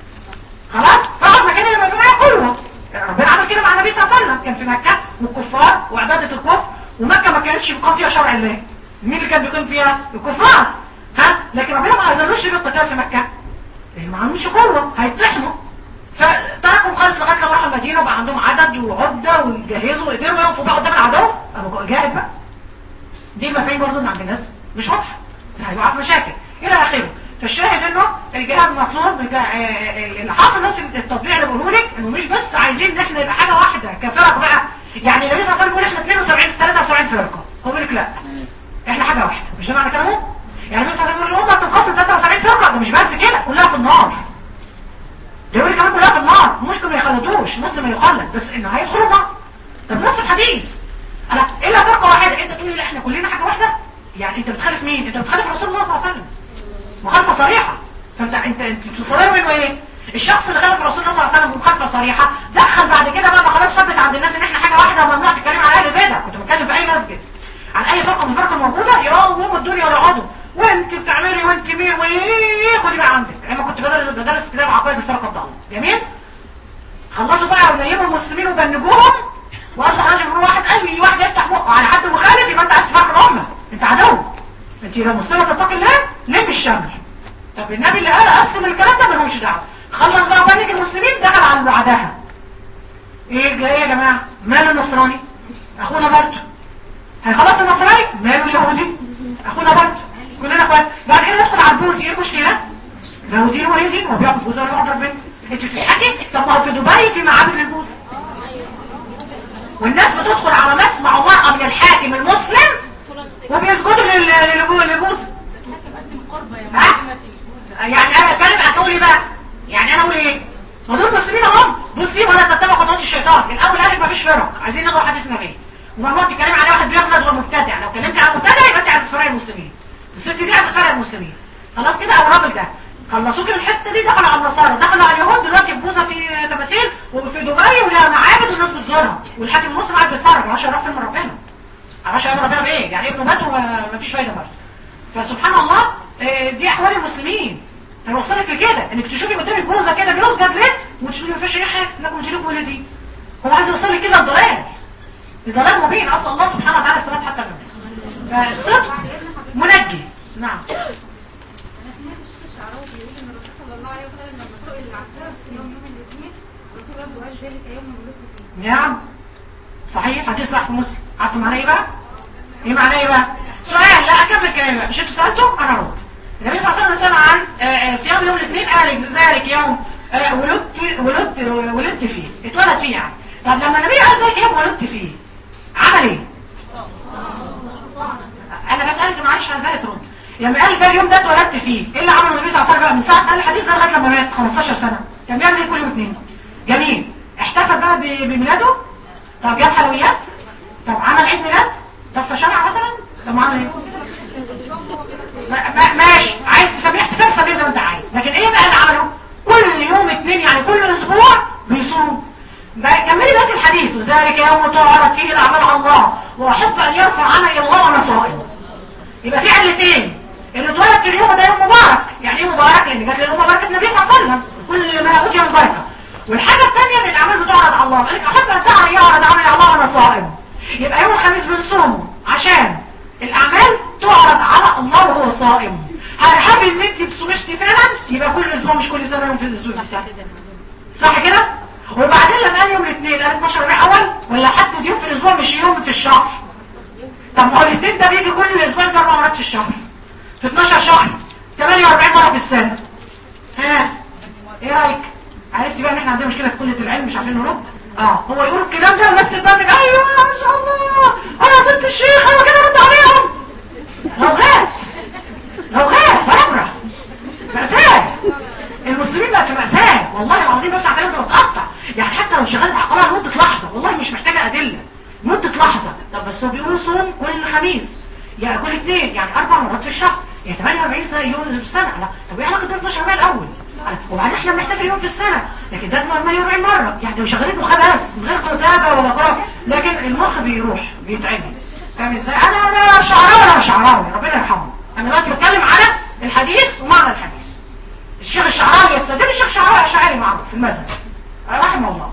خلاص فاقعد مكاني لما يبقى معايا قوة ربنا عمل كده مع النبي صلى الله عليه وسلم كان في مكة والكفار وعبادة الكفر ومكة ما كانتش بيقام فيها شرع الله مين اللي كان بيقيم فيها الكفار ها لكن ربنا ما اذنوش بالقتال في مكة لان ما عندهمش قوة هيطحنوا فتركوا خالص لغايه لما راحوا المدينه وبقى عندهم عدد وعده ويجهزوا وقدروا يقفوا بقى قدام العدو ابو جاهد بقى دي مفاهيم برضه من عند الناس مش واضحه هيقع في مشاكل الى اخره فالشاهد انه الجهاد مطلوب الج- آه، آه، اللي حاصل دلوقتي التطبيع اللي بقوله لك انه مش بس عايزين ان احنا نبقى حاجه واحده كفرق بقى يعني النبي صلى الله عليه وسلم بيقول احنا 72 73 فرقه هو بيقول لك لا احنا حاجه واحده مش ده معنى كلامه يعني النبي صلى الله عليه وسلم بيقول الامه تنقسم 73 فرقه ده مش بس كده كلها في النار ده يقول كمان كلها في النار ممكن ما يخلدوش مسلم ما يخلد بس انه هيدخلوا النار طب نص الحديث انا الا فرقه واحده انت تقول لي لا احنا كلنا حاجه واحده يعني انت بتخالف مين انت بتخالف رسول الله صلى الله عليه وسلم مخالفه صريحه فانت انت انت بتصرر منه ايه الشخص اللي خالف رسول الله صلى الله عليه وسلم بمخالفه صريحه دخل بعد كده بقى ما خلاص ثبت عند الناس ان احنا حاجه واحده وممنوع تتكلم على اهل البدع كنت بتكلم في اي مسجد عن اي فرقه من الفرق الموجوده يقوموا الدنيا ويقعدوا وانت بتعملي وانت مين وايه خدي بقى عندك انا كنت بدرس بدرس كتاب عقائد الفرقه الضاله جميل خلصوا بقى ونيموا المسلمين وبنجوهم واصبح راجل يقول واحد اي واحد يفتح بقه على حد مخالف يبقى انت عايز تفرق الامه انت عدو انت لو مسلمه تتقي الله ليه في الشمل طب النبي اللي قال قسم الكلام ده ملهمش دعوه خلص بقى وبنك المسلمين دخل على اللي بعدها ايه ايه يا جماعه ماله النصراني اخونا برضه هيخلص النصراني ماله اليهودي اخونا برضه كلنا اخوات بعد كده ندخل على البوذي ايه المشكله لو دين ولا دين هو بيعرف بوذي ولا بيعرف بنت انت بتضحكي طب ما هو في دبي في معابد للبوذي والناس بتدخل على مسمع مرأة من الحاكم المسلم وبيسجدوا لل- للبو- للبوذي ها؟ يعني انا اتكلم هتقول ايه بقى يعني انا اقول ايه ما دول مسلمين اهم بصي ولا تتبع خطوات الشيطان الاول قالك مفيش فرق عايزين نضرب حديث النبي وممنوع تتكلم على واحد بيغلط ومبتدع لو اتكلمت على مبتدع يبقى انت عايز تفرق المسلمين الست دي عايزه تفرق المسلمين خلاص كده او الراجل ده خلصوك من الحته دي دخلوا على النصارى دخلوا على اليهود دلوقتي في بوذا في تماثيل وفي دبي ولها معابد والناس بتزورها والحاكم المسلم قاعد بيتفرج ما عادش يعرف فين ربنا ما عادش يعرف ربنا بايه يعني ابنه مات ومفيش فايده برضه فسبحان الله آه، دي احوال المسلمين هيوصلك لكده انك تشوفي قدامك بوزه كده بيسجد ليه وتقولي ما فيش اي حاجه لكم قلت لكم ولا دي هو عايز يوصلك كده الضلال الضلال مبين اسال الله سبحانه وتعالى الثبات حتى منه فالصدق منجي نعم انا سمعت الشيخ الشعراوي بيقول ان الرسول صلى الله عليه وسلم لما سئل العساف في يوم يوم الاثنين الرسول رد وقال ذلك يوم ولدت فيه نعم صحيح حديث صح في مسلم عارفه معناه ايه بقى ايه معناه ايه بقى سؤال لا اكمل كلامي بقى مش انتوا سالته انا ارد النبي صلى الله عليه وسلم سأل عن آه، آه، صيام يوم الاثنين قال ذلك يوم آه، ولدت ولدت ولدت فيه اتولد فيه يعني طب لما النبي قال ذلك يوم ولدت فيه عمل ايه انا بسالك معلش ازاي ترد لما قال ده اليوم ده اتولدت فيه ايه اللي عمله النبي صلى الله عليه وسلم بقى من ساعه قال الحديث ده لغايه لما مات 15 سنه كان بيعمل ايه كل يوم اثنين جميل احتفل بقى ب- بميلاده طب جاب حلويات طب عمل عيد ميلاد طب شمع مثلا طب عمل ايه ما- ما- ماشي عايز تسميه احتفال سميه زي ما انت عايز لكن ايه بقى اللي عمله كل يوم اثنين يعني كل اسبوع بيصوم بقى كملي بقى الحديث وذلك يوم تعرض فيه الاعمال على الله واحب ان يرفع عنا الى الله وانا صائم يبقى في علتين اللي اتولد في اليوم ده يوم مبارك يعني ايه مبارك لان جات لنا بركه النبي صلى الله عليه وسلم كل ما اوتي من بركه والحاجه الثانيه ان الاعمال بتعرض على الله قال لك احب ان تعرض يعرض عملي على الله وانا صائم يبقى يوم الخميس بنصومه عشان الاعمال تعرض على الله وهو صائم هل ان انت بتصومي احتفالا يبقى كل اسبوع مش كل سنه يوم في الاسبوع في السنه صح كده وبعدين لما قال يوم الاثنين قال 12 ربيع اول ولا حتى يوم في الاسبوع مش يوم في الشهر طب ما هو الاثنين ده بيجي كل اسبوع ده اربع مرات في الشهر في 12 شهر 48 مره في السنه ها ايه رايك عرفتي بقى ان احنا عندنا مشكله في كليه العلم مش عارفين نرد اه هو يقول الكلام ده والناس تتبرج ايوه ما شاء الله انا ست الشيخ انا كده رد عليهم لو غاب لو غاب فربره مأساة المسلمين بقت في مأساة والله العظيم بس على كلام ده بتقطع يعني حتى لو شغلت عقلها لمدة لحظة والله مش محتاجة أدلة مدة لحظة طب بس هو بيقولوا صوم كل خميس يعني كل اثنين يعني أربع مرات في الشهر يعني 48 سنة يوم في السنة لا طب ايه علاقة ده 12 ربيع الأول وبعدين احنا بنحتفل يوم في السنة لكن ده 48 مرة يعني لو شغالين مخها بس من غير كتابة ولا قراءة لكن المخ بيروح بيتعبي فاهم ازاي؟ انا انا شعراوي انا شعراوي ربنا يرحمه انا دلوقتي بتكلم على الحديث ومعنى الحديث الشيخ الشعراوي يستدل الشيخ الشعراوي اشعري معروف في المذهب رحمه الله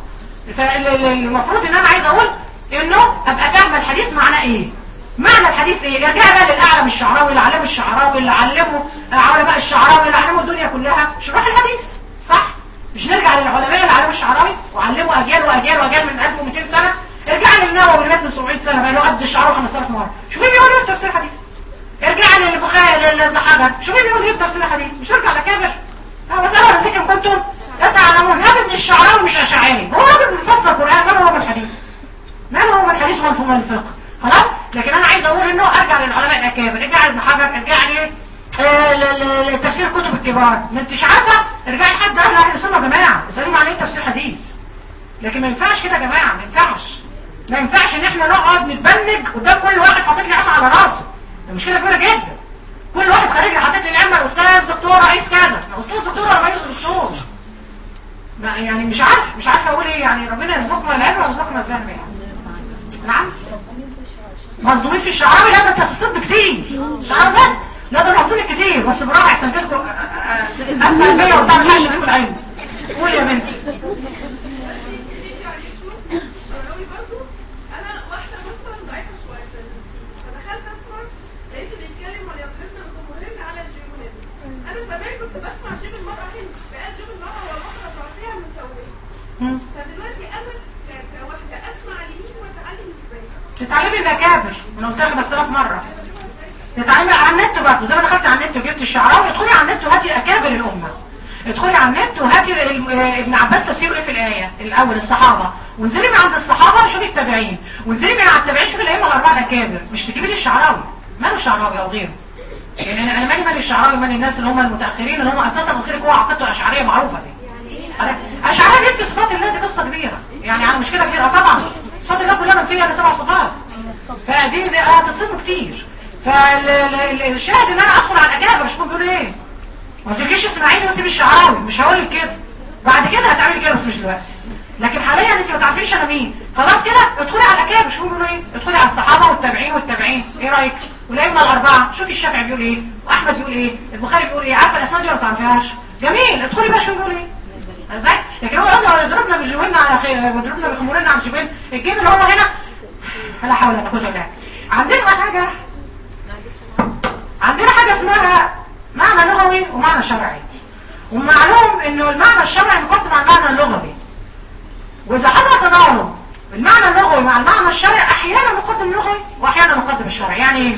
فالمفروض ان انا عايز اقول انه ابقى فاهمه الحديث معناه ايه معنى الحديث ايه ارجع بقى للاعلم الشعراوي اللي علمه الشعراوي اللي علمه علماء الشعراوي اللي علموا الدنيا كلها شرح الحديث صح مش نرجع للعلماء اللي علموا الشعراوي وعلموا اجيال واجيال واجيال من 1200 سنه ارجع للنووي اللي مات من 700 سنه بقى له قد الشعراوي 5000 مره شوفي بيقول ايه في تفسير الحديث ارجع للبخاري لابن حجر شوفي بيقول ايه في تفسير الحديث مش ارجع لكابر فاسألوا الذكر إن كنتم لا تعلمون هذا ابن الشعراوي مش أشعري هو راجل بيفسر القرآن ما هو من الحديث ما هو من الحديث ومن فهم الفقه خلاص لكن أنا عايز أقول إنه أرجع للعلماء الأكابر ارجع لابن حجر ارجع لي آه، ل- ل- لتفسير كتب الكبار ما انتش عارفه ارجعي لحد اهل اهل السنه يا جماعه اسالوا عن ايه تفسير حديث لكن ما ينفعش كده يا جماعه ما ينفعش ما ينفعش ان احنا نقعد نتبنج قدام كل واحد حاطط لي عصا على راسه ده مشكله كبيره جدا كل واحد خارج لي حاطط لي العمه استاذ دكتور رئيس كذا أنا استاذ دكتور ولا رئيس دكتور ما يعني مش عارف مش عارفه اقول ايه يعني ربنا يرزقنا العلم ويرزقنا الفهم يعني نعم مصدومين في الشعراوي لا ده تفصيل كتير شعراوي بس لا ده مصدومين كتير بس براحه احسن لكم اسال بيا وبتعمل حاجه عشان العلم قول يا بنتي قوي برضو انا واحده مثلا ضعيفه شويه في ال- فدخلت اسمع لقيته بيتكلم وليضربن بخمرهن على جيوبهن انا زمان كنت بسمع جيب المراه هند فقال جيب المراه والمراه تعطيها من توبه مم. فدلوقتي انا ك- كواحده اسمع لمين واتعلم ازاي تتعلمي الاكابر انا قلت لك بس ثلاث مرة تتعلمي على النت بقى زي ما دخلتي على النت وجبت الشعراوي ادخلي على النت وهاتي اكابر الامه ادخلي على النت وهاتي ال- آه، ابن عباس تفسيره ايه في الايه الاول الصحابه وانزلي من عند الصحابه شوفي التابعين وانزلي من عند التابعين شوفي الائمه الاربعه الاكابر مش تجيبي لي الشعراوي ماله الشعراوي او غيره يعني انا انا مالي مالي الشعراوي مالي الناس اللي هم المتاخرين اللي هم اساسا قلت لك هو عقيدته اشعريه معروفه دي أنا- اشعريه دي في صفات الله دي قصه كبيره يعني على مشكله كبيره آه طبعا صفات الله كلها منفيه لسبع صفات فدي دي- اه تتصدموا كتير فالشاهد ان انا ادخل على الاجابه اشوفهم بيقولوا ايه ما تجيش اسماعيلي وسيب الشعراوي مش هقول لك كده بعد كده هتعملي كده بس مش دلوقتي لكن حاليا انت ما تعرفيش انا مين خلاص كده ادخلي على الاكابر شوفوا بيقولوا ايه ادخلي على الصحابه والتابعين والتابعين ايه رايك والائمه الاربعه شوفي الشافعي بيقول ايه واحمد بيقول ايه البخاري بيقول ايه عارفه الاسماء دي ولا ما تعرفيهاش جميل ادخلي بقى شوفي بيقول ايه ازاي لكن هو يقول لو يضربنا بجوهنا على خير ويضربنا بخمورنا على الجبين الجيم اللي هو هنا لا حول ولا قوه الا بالله عندنا حاجه عندنا حاجه اسمها معنى لغوي ومعنى شرعي ومعلوم انه المعنى الشرعي مقدم على المعنى اللغوي واذا حصل تضارب المعنى اللغوي مع المعنى الشرعي احيانا نقدم اللغوي واحيانا نقدم الشرعي يعني ايه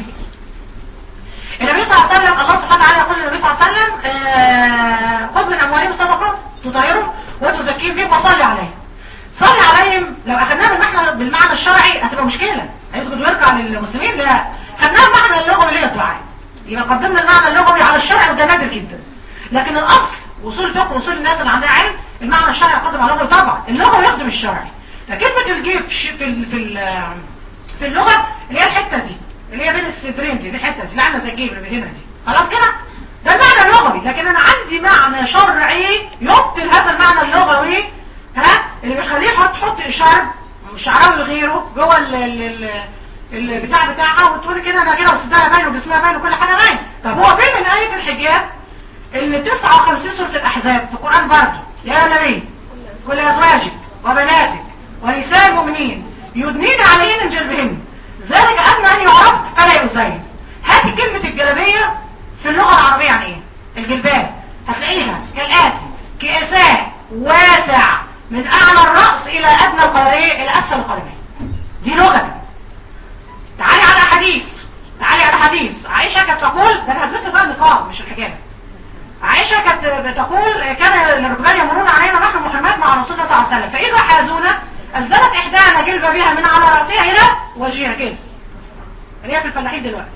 النبي صلى الله عليه وسلم الله سبحانه وتعالى يقول للنبي صلى الله عليه وسلم آه، خذ من اموالهم صدقه تطهرهم وتزكيهم بهم وصلي عليهم صلي عليهم لو اخذناها بالمعنى بالمعنى الشرعي هتبقى مشكله هيسجد ويركع للمسلمين لا خدناها المعنى اللغوي اللي هي الدعاء يبقى قدمنا المعنى اللغوي على الشرع وده نادر جدا لكن الاصل وصول الفقه وصول الناس اللي عندها علم المعنى الشرعي يقدم على اللغوي طبعا اللغوي يخدم الشرعي فكلمه الجيب في الش- في ال- في ال- في اللغه اللي هي الحته دي اللي هي بين الصدرين دي دي الحته دي اللي عامله زي الجيب اللي هنا دي خلاص كده ده المعنى اللغوي لكن انا عندي معنى شرعي يبطل هذا المعنى اللغوي ها اللي بيخليه يحط حط اشاره شعراوي غيره جوه ال ال ال البتاع بتاعها وتقول كده انا كده وصدرها باين وجسمها باين وكل حاجه باين طب هو فين من ايه الحجاب اللي 59 سوره الاحزاب في القران برضه يا نبي كل ازواجك وبناتك ونساء المؤمنين يدنين عليهن من جلبهن ذلك ادنى ان يعرف فلا يؤذين هاتي كلمه الجلابيه في اللغه العربيه يعني ايه الجلباب هتلاقيها كالاتي كاساء واسع من اعلى الراس الى ادنى القدمين الى اسفل القدمين دي لغه تعالي على حديث تعالي على حديث عائشه كانت تقول ده انا هثبت بقى النقاب مش الحجاب عائشة كانت بتقول كان الرجال يمرون علينا نحن محرمات مع رسول الله صلى الله عليه وسلم فإذا حازونا أسدلت إحدانا جلبة بها من على رأسها إلى وجهها كده اللي هي في الفلاحين دلوقتي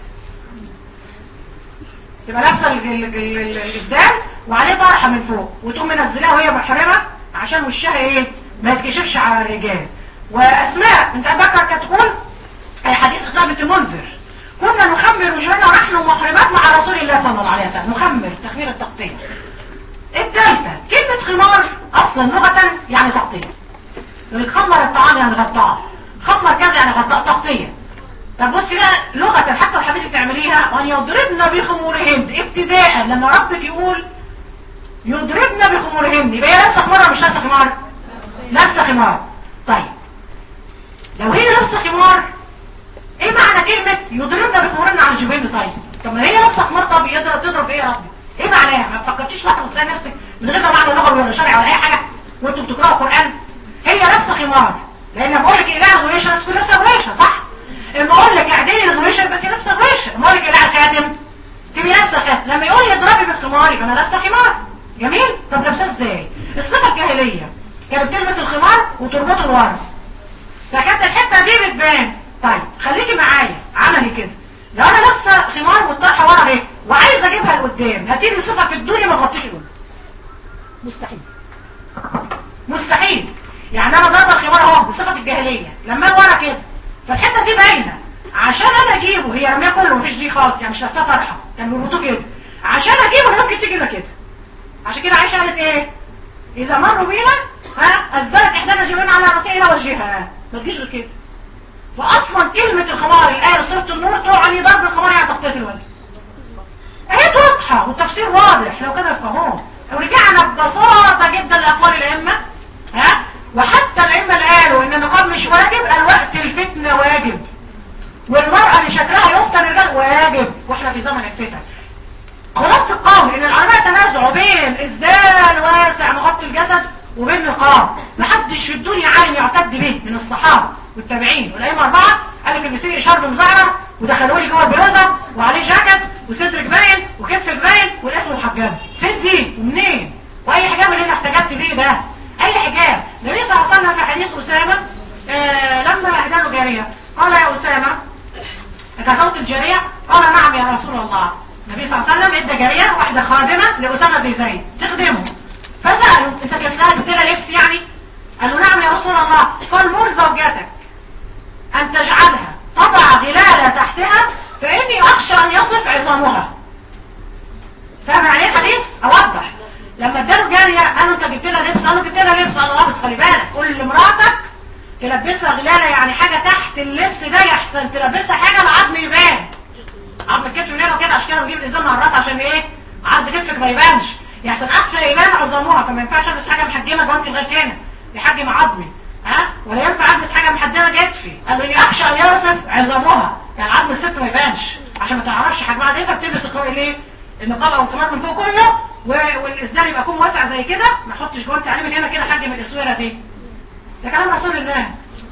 تبقى لابسة ال- ال- ال- ال- الإسدال وعليه طرحة من فوق وتقوم منزلاها وهي محرمة عشان وشها إيه ما يتكشفش على الرجال وأسماء بنت أبي بكر كانت تقول أي حديث أسماء بنت المنذر كنا نخمر وجوهنا ونحن محرمات مع رسول الله صلى الله عليه وسلم نخمر تخمير التقطيع الثالثة كلمة خمار أصلا لغة يعني تقطيع يقول لك خمر الطعام يعني غطاه خمر كذا يعني غطاه تقطيع طب بصي بقى لغة حتى لو حبيتي تعمليها وأن يضربن بخمورهن ابتداء لما ربك يقول يضربن بخمورهن يبقى هي لابسة خمار ولا مش لابسة خمار؟ لابسة خمار طيب لو هي لابسة خمار ايه معنى كلمة يضربنا بخمورنا على الجبين طيب طب ما هي لابسه خمار طب يضرب تضرب ايه يا ربي ايه معناها ما فكرتيش لحظه تسال نفسك من غير ما معنى لغوي ولا شرعي ولا اي حاجه وانتوا بتقراوا قران هي لابسه خمار لان لما اقول لك اله الغويشه لازم تكون لابسه غويشه صح اما اقول لك اعدلي الغويشه يبقى انت لابسه غويشه اما اقول لك اله الخاتم تبقي لابسه خاتم لما يقول لي اضربي بالخمار يبقى انا لابسه خمار جميل طب لابساه ازاي الصفه الجاهليه كانت بتلبس الخمار وتربطه لورا فكانت الحته دي بتبان طيب خليكي معايا عملي كده لو انا لابسه خمار والطرحه ورا اهي وعايزه اجيبها لقدام هتيجي صفه في الدنيا ما تغطيش الوجه مستحيل مستحيل يعني انا ضرب الخمار اهو بصفه الجاهليه لما أنا ورا كده فالحته دي باينه عشان انا اجيبه هي رميه كله مفيش دي خالص يعني مش لفاه طرحه كان بيربطوه كده عشان اجيبه ممكن تيجي لك كده عشان كده عائشه قالت ايه اذا مروا بينا ها اسدلت احدانا جبينا على راسها الى وجهها ما تجيش غير كده فاصلا كلمه الخمار الايه سوره النور تعني ضرب الخمار يعني تغطيه الوجه هي واضحه والتفسير واضح لو كده يفهموه لو رجعنا ببساطه جدا لاقوال الائمه ها وحتى الائمه اللي قالوا ان النقاب مش واجب قال وقت الفتنه واجب والمراه اللي شكلها يفتن الرجال واجب واحنا في زمن الفتن خلاصة القول ان العلماء تنازعوا بين اسدال واسع مغطي الجسد وبين نقاب محدش في الدنيا عالم يعتد به من الصحابه والتابعين والائمه اربعه قال لك البسي شرب مزعرة ودخلوا لي جوه البلوزه وعليه جاكيت وصدرك باين وكتفك باين والاسم محجبه فين دي ومنين واي حجاب اللي هنا احتجبت بيه ده اي حجاب النبي صلى الله عليه وسلم في حديث اسامه آه لما اهدى له جاريه قال يا اسامه كصوت الجاريه قال نعم يا رسول الله النبي صلى الله عليه وسلم ادى جاريه واحده خادمه لاسامه بن زيد تخدمه فسالوا انت تلبسها جبت لها لبس يعني قال له نعم يا رسول الله قال مر زوجتك ان تجعلها تضع غلالة تحتها فاني اخشى ان يصف عظامها فاهم يعني ايه الحديث اوضح لما اداله جاريه قالوا انت جبت لها لبس قالوا جبت لها لبس قال له اه بس خلي بالك قول لمراتك تلبسها غلاله يعني حاجه تحت اللبس ده يحسن تلبسها حاجه العظم يبان عظم الكتف من هنا وكده عشان كده بنجيب الازازه على الراس عشان ايه عرض كتفك ما يبانش يحسن قفشه يبان عظامها فما ينفعش البس حاجه محجمه جوانتي لغايه هنا يحجم عظمي ها ولا ينفع البس حاجه محجمه كتفي قال لي اخشى ان يصف عظامها يعني عظم الست ما يبانش عشان ما تعرفش حجمها ايه فبتلبس الايه النقاب او الكمام من فوق كله و- والاسدال يبقى يكون واسع زي كده ما احطش جوانتي عليه من هنا كده حجم الاسوره دي ده كلام رسول الله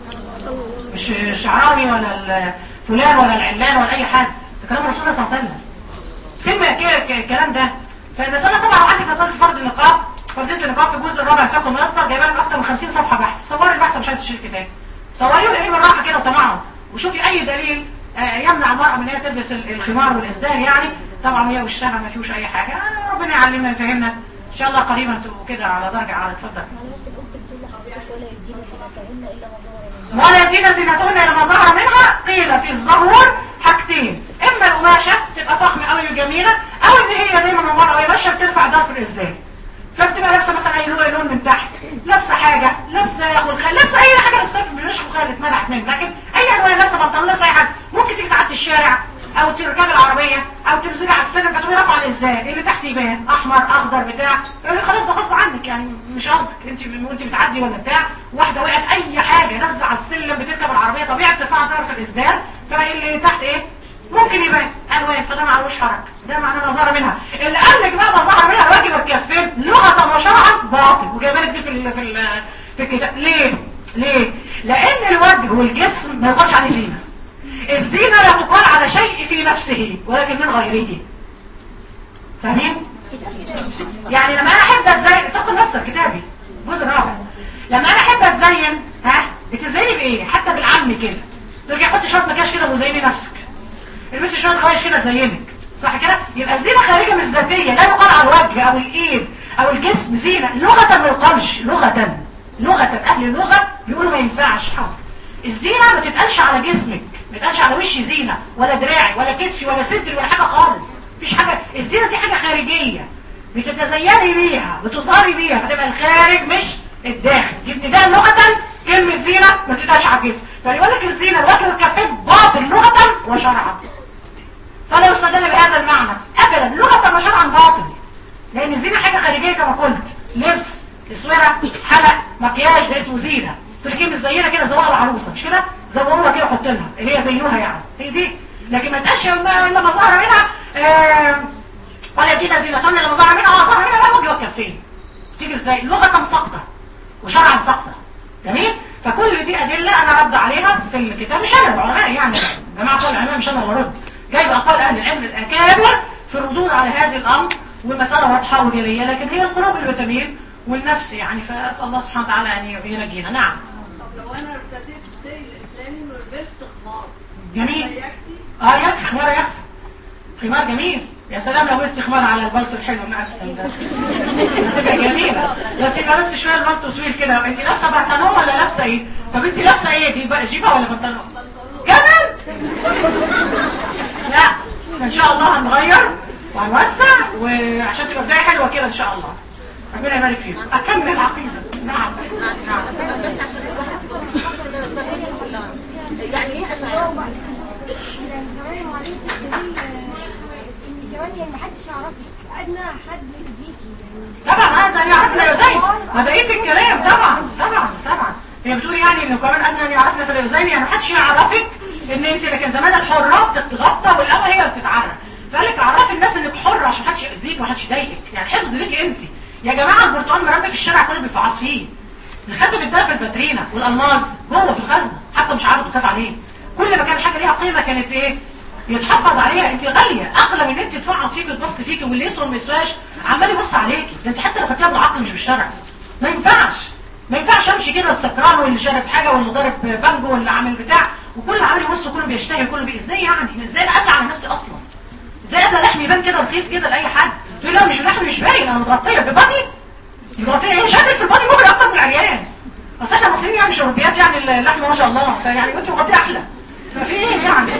مش الشعراوي ولا ال- فلان ولا العلان ولا اي حد ده كلام رسول الله صلى الله عليه وسلم فين ما ك- ك- الكلام ده فالمسألة طبعا عندي فصلت فرض النقاب فرضية النقاب في الجزء الرابع الفقه الميسر جايبه لك اكتر من 50 صفحة بحث صوري البحث مش عايز تشيل الكتاب صوريه واقريه بالراحة كده وتمعن وشوفي اي دليل آه، يمنع المرأة من ان هي تلبس ال- الخمار والاسدال يعني طبعا هي وشها ما فيهوش اي حاجة آه، ربنا يعلمنا ويفهمنا ان شاء الله قريبا تبقوا كده على درجة على اتفضل معلومات الأخت بتقول لحضرتك ولا يدين سمعتهن إلا ما ظهر منها ولا يدين زينتهن الى ما ظهر منها قيل في الظهور حاجتين اما القماشه تبقى فخمه قوي وجميله او ان هي دايما المراه وهي ماشيه بترفع ضرف الاسدال فبتبقى لابسه مثلا اي لون لون من تحت لابسه حاجه لابسه خلخال لابسه اي حاجه لابسه في مش خلخال اتمنعت منه لكن اي الوان لابسه بنطلون لابسه اي حاجه ممكن تيجي تعدي الشارع او تركب العربيه او تمسكي على السلم فتقومي رافعه الاسدال اللي تحت يبان احمر اخضر بتاع يقول لي خلاص ده غصب عنك يعني مش قصدك انت وانت بتعدي ولا بتاع واحده وقعت اي حاجه نازله على السلم بتركب العربيه طبيعي بترفع طرف الاسدال فاللي تحت ايه ممكن يبان الوان فده معلوش حرج ده معناه ما ظهر منها اللي قال لك بقى ما ظهر منها الوجه والكفين لغه وشرعا باطل وجايبه لك دي في ال في ال في الكتاب ليه ليه لان الوجه والجسم ما يقالش عليه زينه الزينه لا تقال على شيء في نفسه ولكن من غيره فاهمين يعني لما انا احب اتزين فقه المصدر كتابي جزء رابع لما انا احب اتزين ها بتزيني بايه حتى بالعم كده ترجع حط شويه مكياج كده وزيني نفسك البسي شويه خوايش كده تزينك صح كده يبقى الزينه خارجه من الذاتيه لا يقال على الوجه او الايد او الجسم زينه لغه ما يقالش لغه لغه اهل اللغه بيقولوا ما ينفعش حاضر الزينه ما تتقالش على جسمك ما تتقالش على وشي زينه ولا دراعي ولا كتفي ولا صدري ولا حاجه خالص مفيش حاجه الزينه دي حاجه خارجيه بتتزيني بيها بتظهري بيها فتبقى الخارج مش الداخل دي ابتداء لغه كلمه زينه ما تتقالش على الجسم فيقول لك الزينه الوجه والكفين باطل لغه وشرعا فلا يستدل بهذا المعنى ابدا لغه وشرعا باطل لان الزينه حاجه خارجيه كما قلت لبس اسوره حلق مكياج ده اسمه زينه تركيه مش زينا كده زوقها العروسه مش كده زوقوها كده حط لها اللي هي زينوها يعني هي دي لكن ما تقالش ما- لما ظهر منها آه، ولا يدينا زينتهن لما ظهر منها اه ظهر منها بقى وجه والكفين تيجي ازاي لغه ساقطه وشرعا ساقطه جميل فكل دي ادله انا رد عليها في الكتاب مش انا العلماء يعني جماعه العلماء مش انا اللي برد جايب اقوال اهل العلم الاكابر في الردود على هذا الامر والمساله واضحه وجليه لكن هي القلوب اللي بتميل والنفس يعني فاسال الله سبحانه وتعالى ان ينجينا نعم طب لو انا ارتديت الزي الاسلامي ولبست خمار جميل ده يكفي اه يكفي خمار يكفي خمار جميل يا سلام لو لبست خمار على البلطو الحلو المقسم ده هتبقى جميلة بس يبقى بس شويه البلطو طويل كده انت لابسه بنطلون ولا لابسه ايه؟ طب انت لابسه ايه دي بقى جيبه ولا بنطلون؟ كمان لا ان شاء الله هنغير وهنوسع وعشان تبقى بدايه حلوه كده ان شاء الله ربنا يبارك فيكم اكمل العقيده نعم نعم بس عشان الواحد صوت مش فاكر ده البنات كلها يعني ايه اشعار كمان وبعدين كمان يعني محدش يعرفك ادنى حد يأذيكي يعني طبعا هذا يعرفنا يا زين ما بقيت الكلام طبعا طبعا طبعا هي بتقول يعني انه كمان ادنى ان يعرفنا في اليوزين يعني محدش يعرفك ان انت لكن زمان الحره بتتغطى والقوه هي اللي بتتعرى فقالك عرفي الناس انك حره عشان محدش ياذيك ومحدش يضايقك يعني حفظ ليكي انت يا جماعه البرتقال مربي في الشارع كله بيفعص فيه الخاتم بيتباع في الفاترينا والالماس جوه في الخزنه حتى مش عارف تخاف عليه كل ما كان حاجه ليها قيمه كانت ايه يتحفظ عليها انت غاليه اغلى من ان انت تفعص فيك وتبص فيك واللي يسوى ما يسواش عمال يبص عليكي ده انت حتى لو خدتيها بالعقل مش بالشرع ما ينفعش ما ينفعش امشي كده السكران واللي شارب حاجه واللي ضارب بانجو واللي عامل بتاع وكل عامل يبص كله بيشتهي كله بي ازاي يعني ازاي انا قابله على نفسي اصلا ازاي قابله لحمي يبان كده رخيص كده لاي حد تقول لا مش لحمي مش باين انا متغطيه ببادي متغطيه هي شكلك في البادي مغري اكتر من العريان بس احنا مصريين يعني مش اوروبيات يعني اللحم ما شاء الله فيعني انت مغطيه احلى ففي ايه يعني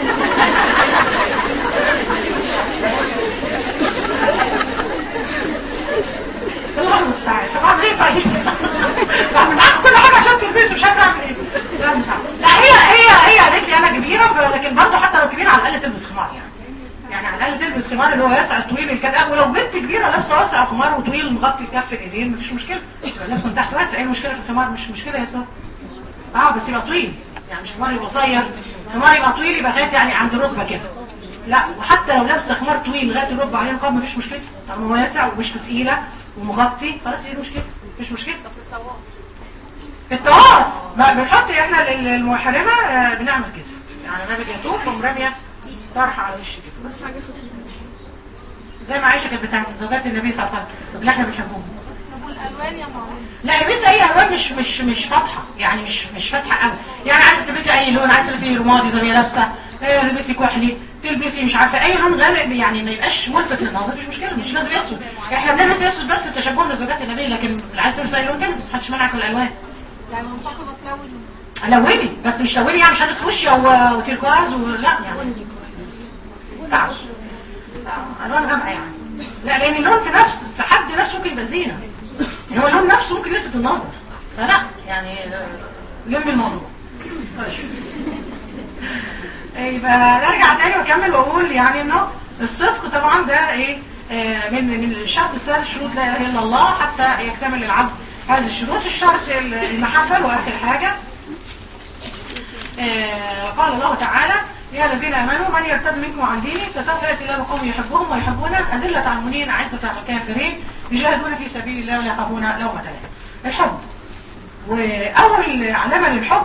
الله المستعان طب اعمل ايه طيب؟ بعمل معاكم كل حاجه عشان تلبسوا مش عارفه اعمل ايه لا مش عارفة. لا هي هي هي قالت لي انا كبيره ف- لكن برضه حتى لو كبيره على الاقل تلبس خمار يعني يعني على الاقل تلبس خمار اللي هو واسع الطويل الكده ولو بنت كبيره لابسه واسع خمار وطويل مغطي كف الايدين مفيش مشكله لابسه من تحت واسع ايه المشكله في الخمار مش مشكله يا ساره اه بس يبقى طويل يعني مش خمار يبقى قصير خمار يبقى طويل يبقى لغايه يعني عند الركبه كده لا وحتى لو لابسه خمار طويل لغايه الركبه عليه نقاب مفيش مشكله طالما هو واسع ومشته تقيله ومغطي خلاص ايه المشكله مفيش مشكله الطواف ما بنحط احنا ال- المحرمه آه، بنعمل كده يعني الراجل يطوف وراميه طرحه على وشه كده بس زي ما عائشه كانت بتعمل زوجات النبي صلى الله عليه وسلم اللي احنا بنحبهم طب والالوان يا ماما لا البسي اي الوان مش مش مش فاتحه يعني مش مش فاتحه قوي يعني عايزه تلبسي اي لون عايزه تلبسي رمادي زي ما هي لابسه آه، تلبسي كحلي تلبسي مش عارفه اي لون غامق يعني ما يبقاش ملفت للنظر مش مشكله مش لازم اسود احنا بنلبس اسود بس تشبه لزوجات النبي لكن اللي عايز تلبس اي لون تلبس محدش منعك من الالوان يعني منتقبة تلون لوني بس مش لوني يعني مش هلبس فوشيا و- وتيركواز ولا يعني ما ينفعش لا، الوان غامقه يعني لا لان اللون في نفس في حد نفسه ممكن يبقى زينه يعني هو اللون نفسه ممكن يلفت النظر فلا يعني آه، لم الموضوع طيب يبقى نرجع تاني واكمل واقول يعني انه الصدق طبعا ده ايه آه، من من الشرط الثالث شروط لا اله الا الله حتى يكتمل العبد هذه الشروط الشرط المحبه واخر حاجه آه، قال الله تعالى يا الذين امنوا من يرتد منكم عن دينه فسوف ياتي الله بقوم يحبهم ويحبونه اذله على المؤمنين اعزه على الكافرين يجاهدون في سبيل الله ولا يخافون لومه لائم الحب واول علامه للحب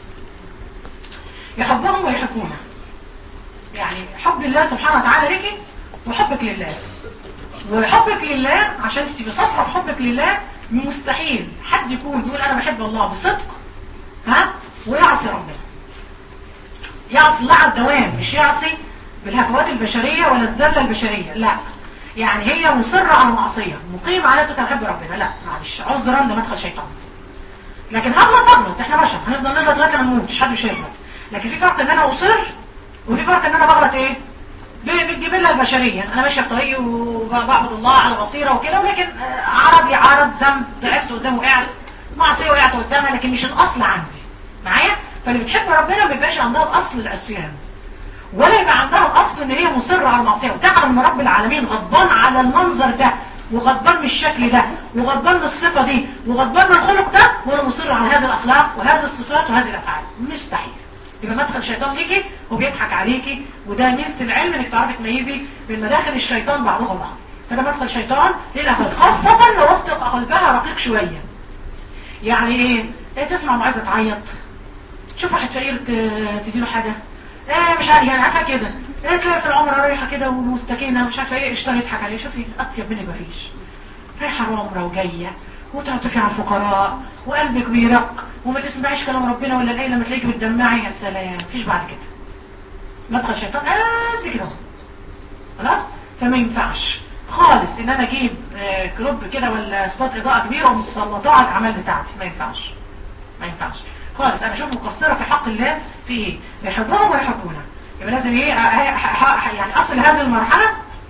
يحبهم ويحبونه يعني حب الله سبحانه وتعالى لك وحبك لله وحبك لله عشان تبقي صادقه في حبك لله مستحيل حد يكون يقول انا بحب الله بصدق ها ويعصي ربنا يعصي الله على الدوام مش يعصي بالهفوات البشريه ولا الذله البشريه لا يعني هي مصره على معصيه مقيمه على تقول بحب ربنا لا معلش عذرا ده مدخل شيطان لكن هغلط اغلط احنا بشر هنفضل نغلط لغايه ما نموت مش حد مش هيغلط لكن في فرق ان انا اصر وفي فرق ان انا بغلط ايه ب- بالجبله البشريه انا ماشيه في طريقي وبعبد الله على بصيره وكده ولكن آه، عرض يعرض ذنب ضعفت قدامه وقعت معصيه وقعت قدامها لكن مش الاصل عندي معايا فاللي بتحب ربنا ما بيبقاش عندها الاصل العصيان ولا يبقى عندها الاصل ان هي مصره على المعصيه وتعلم ان رب العالمين غضبان على المنظر ده وغضبان من الشكل ده وغضبان من الصفه دي وغضبان من الخلق ده وانا مصر على هذه الاخلاق وهذه الصفات وهذه الافعال مستحيل يبقى مدخل شيطان ليكي وبيضحك عليكي وده ميزه العلم انك تعرفي تميزي بين مداخل الشيطان بعضها بعض فده مدخل شيطان للاخلاق خاصه لو اخت قلبها رقيق شويه يعني ايه؟ ايه تسمع انه عايزه تعيط تشوف واحد فقير ت- تديله حاجه ايه مش عارف يعني عارفه كده إيه تلاقي في العمره رايحه كده ومستكينه مش عارفه ايه اشتري يضحك عليه شوفي اطيب منك مفيش رايحه عمره وجايه وتعطفي على الفقراء وقلبك بيرق وما تسمعيش كلام ربنا ولا الايه لما تلاقيكي بتدمعي يا سلام مفيش بعد كده مدخل شيطان قد كده خلاص فما ينفعش خالص ان انا اجيب آه، كلوب كده ولا سبوت اضاءه كبيره ومسلطاه على الاعمال بتاعتي ما ينفعش ما ينفعش خالص انا اشوف مقصره في حق الله في ايه يحبهم ويحبونا يبقى لازم ايه آه، آه، ح- ح- يعني اصل هذه المرحله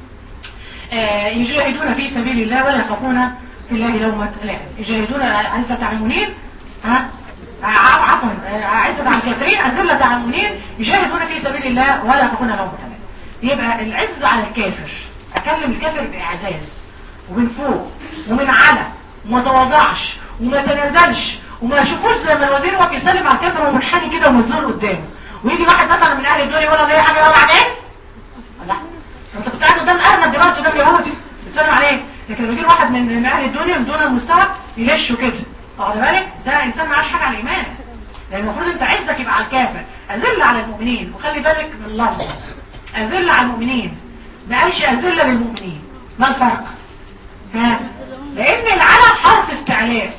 آه، يجاهدون في سبيل الله ولا يخافون في الله لومة لائم يجاهدون عزة على المؤمنين ها ع- عفوا آه، عزة على الكافرين أذلة على المؤمنين يجاهدون في سبيل الله ولا يخافون لومة لائم يبقى العز على الكافر أكلم الكافر بإعزاز ومن فوق ومن على وما تواضعش وما تنازلش وما يشوفوش زي ما الوزير واقف يسلم على الكافر ومنحني كده ومزلول قدامه ويجي واحد مثلا من اهل الدنيا يقول له ايه حاجه لو بعدين لا انت كنت قاعد قدام ارنب دلوقتي قدام يهودي بتسلم عليه لكن لما يجي واحد من من اهل الدنيا من دون المستوى يهشه كده واخد بالك ده انسان ما عاش حاجه على الايمان لان المفروض انت عزك يبقى على الكافر اذل على المؤمنين وخلي بالك من اللفظ اذل على المؤمنين ما قالش اذل للمؤمنين ما الفرق فاهم لان العلى حرف استعلاء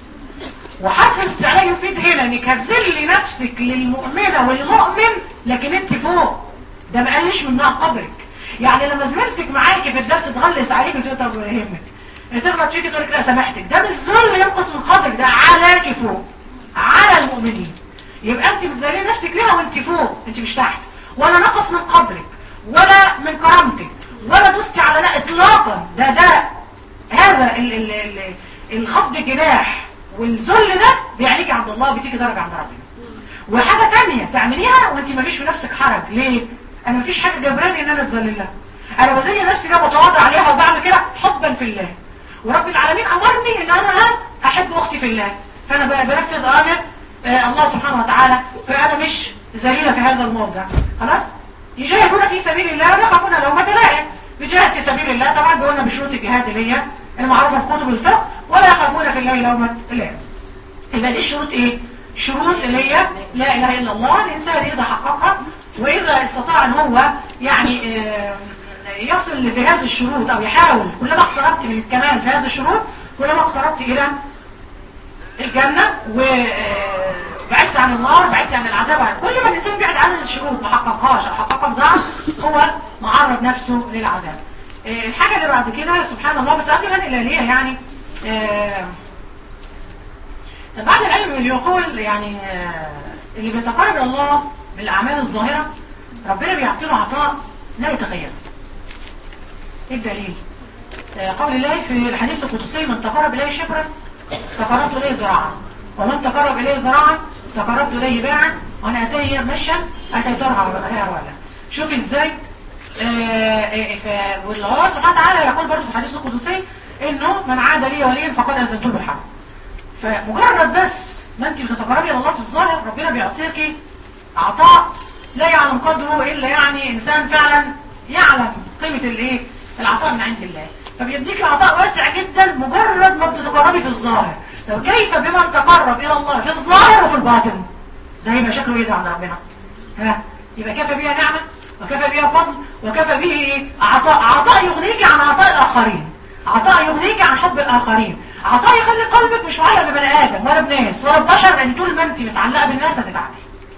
وحرف الاستعلاء يفيد هنا انك هتذلي نفسك للمؤمنة والمؤمن لكن انت فوق ده ما قالش منها قدرك يعني لما زميلتك معاكي في الدرس تغلس عليك وتقول طب يهمك تغلط فيك تقول لك لا سامحتك ده مش ذل ينقص من قدرك ده علاكي فوق على المؤمنين يبقى انت بتذلي نفسك ليها وانت فوق انت مش تحت ولا نقص من قدرك ولا من كرامتك ولا دوستي على لا اطلاقا ده ده هذا ال ال ال الخفض الجناح والذل ده بيعليكي عند الله بتيجي درجة عند ربنا وحاجة تانية تعمليها وانت مفيش في نفسك حرج ليه؟ انا مفيش حاجة جبراني ان انا اتذلل لها انا بزي نفسي كده بتواضع عليها وبعمل كده حبا في الله ورب العالمين امرني ان انا احب اختي في الله فانا بقى بنفذ امر آه الله سبحانه وتعالى فانا مش ذليله في هذا الموضع خلاص يجاهدون في سبيل الله ولا يخافون لومة لائم بيجاهد في سبيل الله طبعا بيقولنا بشروط الجهاد اللي هي المعروفه في كتب الفقه ولا يخافون في الله لومة لائم يبقى دي الشروط ايه شروط اللي هي لا اله الا الله الانسان اذا حققها واذا استطاع ان هو يعني آه، يصل بهذه الشروط او يحاول كلما اقتربت من الكمال في هذه الشروط كلما اقتربت الى الجنة وبعدت عن النار بعدت عن العذاب عن كل ما الانسان بيبعد عن هذه الشروط ما حققهاش او حققها بضعف هو معرض نفسه للعذاب آه، الحاجة اللي بعد كده سبحان الله بس قبل ما ننقل ليها يعني آه، بعض العلم اللي يقول يعني آه، اللي بيتقرب الى الله بالاعمال الظاهره ربنا بيعطي له عطاء لا يتخيله ايه الدليل آه، قول الله في الحديث القدسي من تقرب اليه شبرا تقربت اليه ذراعا ومن تقرب اليه ذراعا تقربت اليه باعا وانا اتيه مشيا اتيتها هرولا شوفي ازاي آه، آه، ف- والله سبحانه وتعالى يقول برضه في الحديث القدسي انه من عاد لي وليا فقد اذنته بالحرب فمجرد بس ما انت بتتقربي الى الله في الظاهر ربنا بيعطيكي عطاء لا يعلم قدره الا يعني انسان فعلا يعلم قيمة الايه العطاء من عند الله فبيديكي عطاء واسع جدا مجرد ما بتتقربي في الظاهر لو كيف بمن تقرب الى الله في الظاهر وفي الباطن ده يبقى شكله ايه ده عند ربنا ها يبقى كفى بيها نعمة وكفى بيها فضل وكفى به ايه عطاء عطاء يغنيك عن عطاء الاخرين عطاء يغنيك عن حب الاخرين عطاء يخلي قلبك مش معلق ببني ادم ولا بناس ولا ببشر لان طول ما انت متعلقه بالناس هتتعبي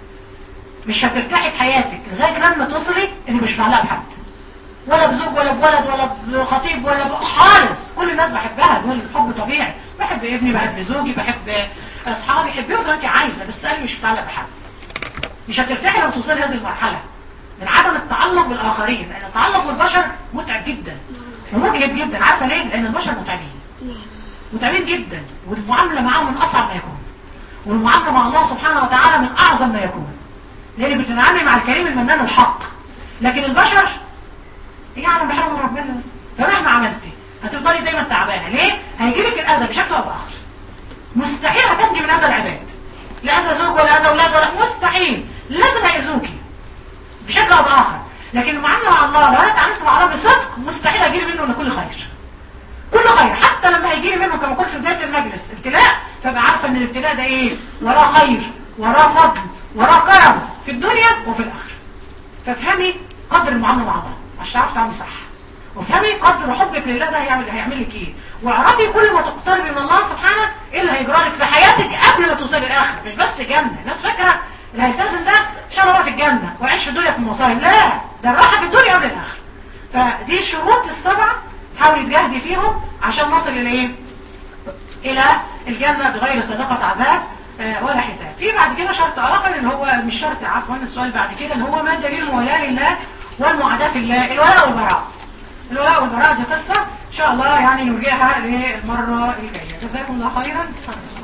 مش هترتاحي في حياتك لغايه لما توصلي انك مش متعلقه بحد ولا بزوج ولا بولد ولا بخطيب ولا ب... خالص كل الناس بحبها دول حب طبيعي بحب ابني بحب زوجي بحب اصحابي حبيهم زي ما انت عايزه بس قلبي مش متعلق بحد مش هترتاحي لو توصلي هذه المرحله من عدم التعلق بالاخرين لان التعلق بالبشر متعب جدا ومجهد جدا عارفه ليه؟ لان البشر متعبين متعبين جدا والمعامله معاهم من اصعب ما يكون والمعامله مع الله سبحانه وتعالى من اعظم ما يكون لان بتتعاملي مع الكريم المنان الحق لكن البشر يعلم بحرم ربنا فمهما عملتي هتفضلي دايما تعبانه ليه؟ هيجيلك الاذى بشكل او باخر مستحيل هتنجي من اذى العباد لا اذى زوج ولا اذى اولاد ولا مستحيل لازم هيأذوكي بشكل او باخر لكن المعامله مع الله لو انا اتعاملت مع الله بصدق مستحيل هيجيلي منه الا كل خير كل خير حتى لما هيجيلي منه كما قلت في بدايه المجلس ابتلاء فابقى عارفه ان الابتلاء ده ايه وراه خير وراه فضل وراه كرم في الدنيا وفي الاخره فافهمي قدر المعامله مع الله عشان تعرفي تعملي صح وافهمي قدر حبك لله ده هيعمل هيعمل لك ايه واعرفي كل ما تقتربي من الله سبحانه ايه اللي هيجرى لك في حياتك قبل ما توصلي للاخره مش بس جنه الناس فاكره اللي هيلتزم ده ان شاء الله بقى في الجنه ويعيش في الدنيا في المصائب لا ده الراحه في الدنيا قبل الاخره فدي شروط السبعه حاولي تجاهدي فيهم عشان نصل الى ايه الى الجنه بغير سابقه عذاب آه، ولا حساب في بعد كده شرط اخر اللي هو مش شرط عفوا السؤال بعد كده اللي هو ما دليل ولاء الله والمعاداه في الله الولاء والبراء الولاء والبراء دي قصه ان شاء الله يعني نرجعها للمره الجايه جزاكم الله خيرا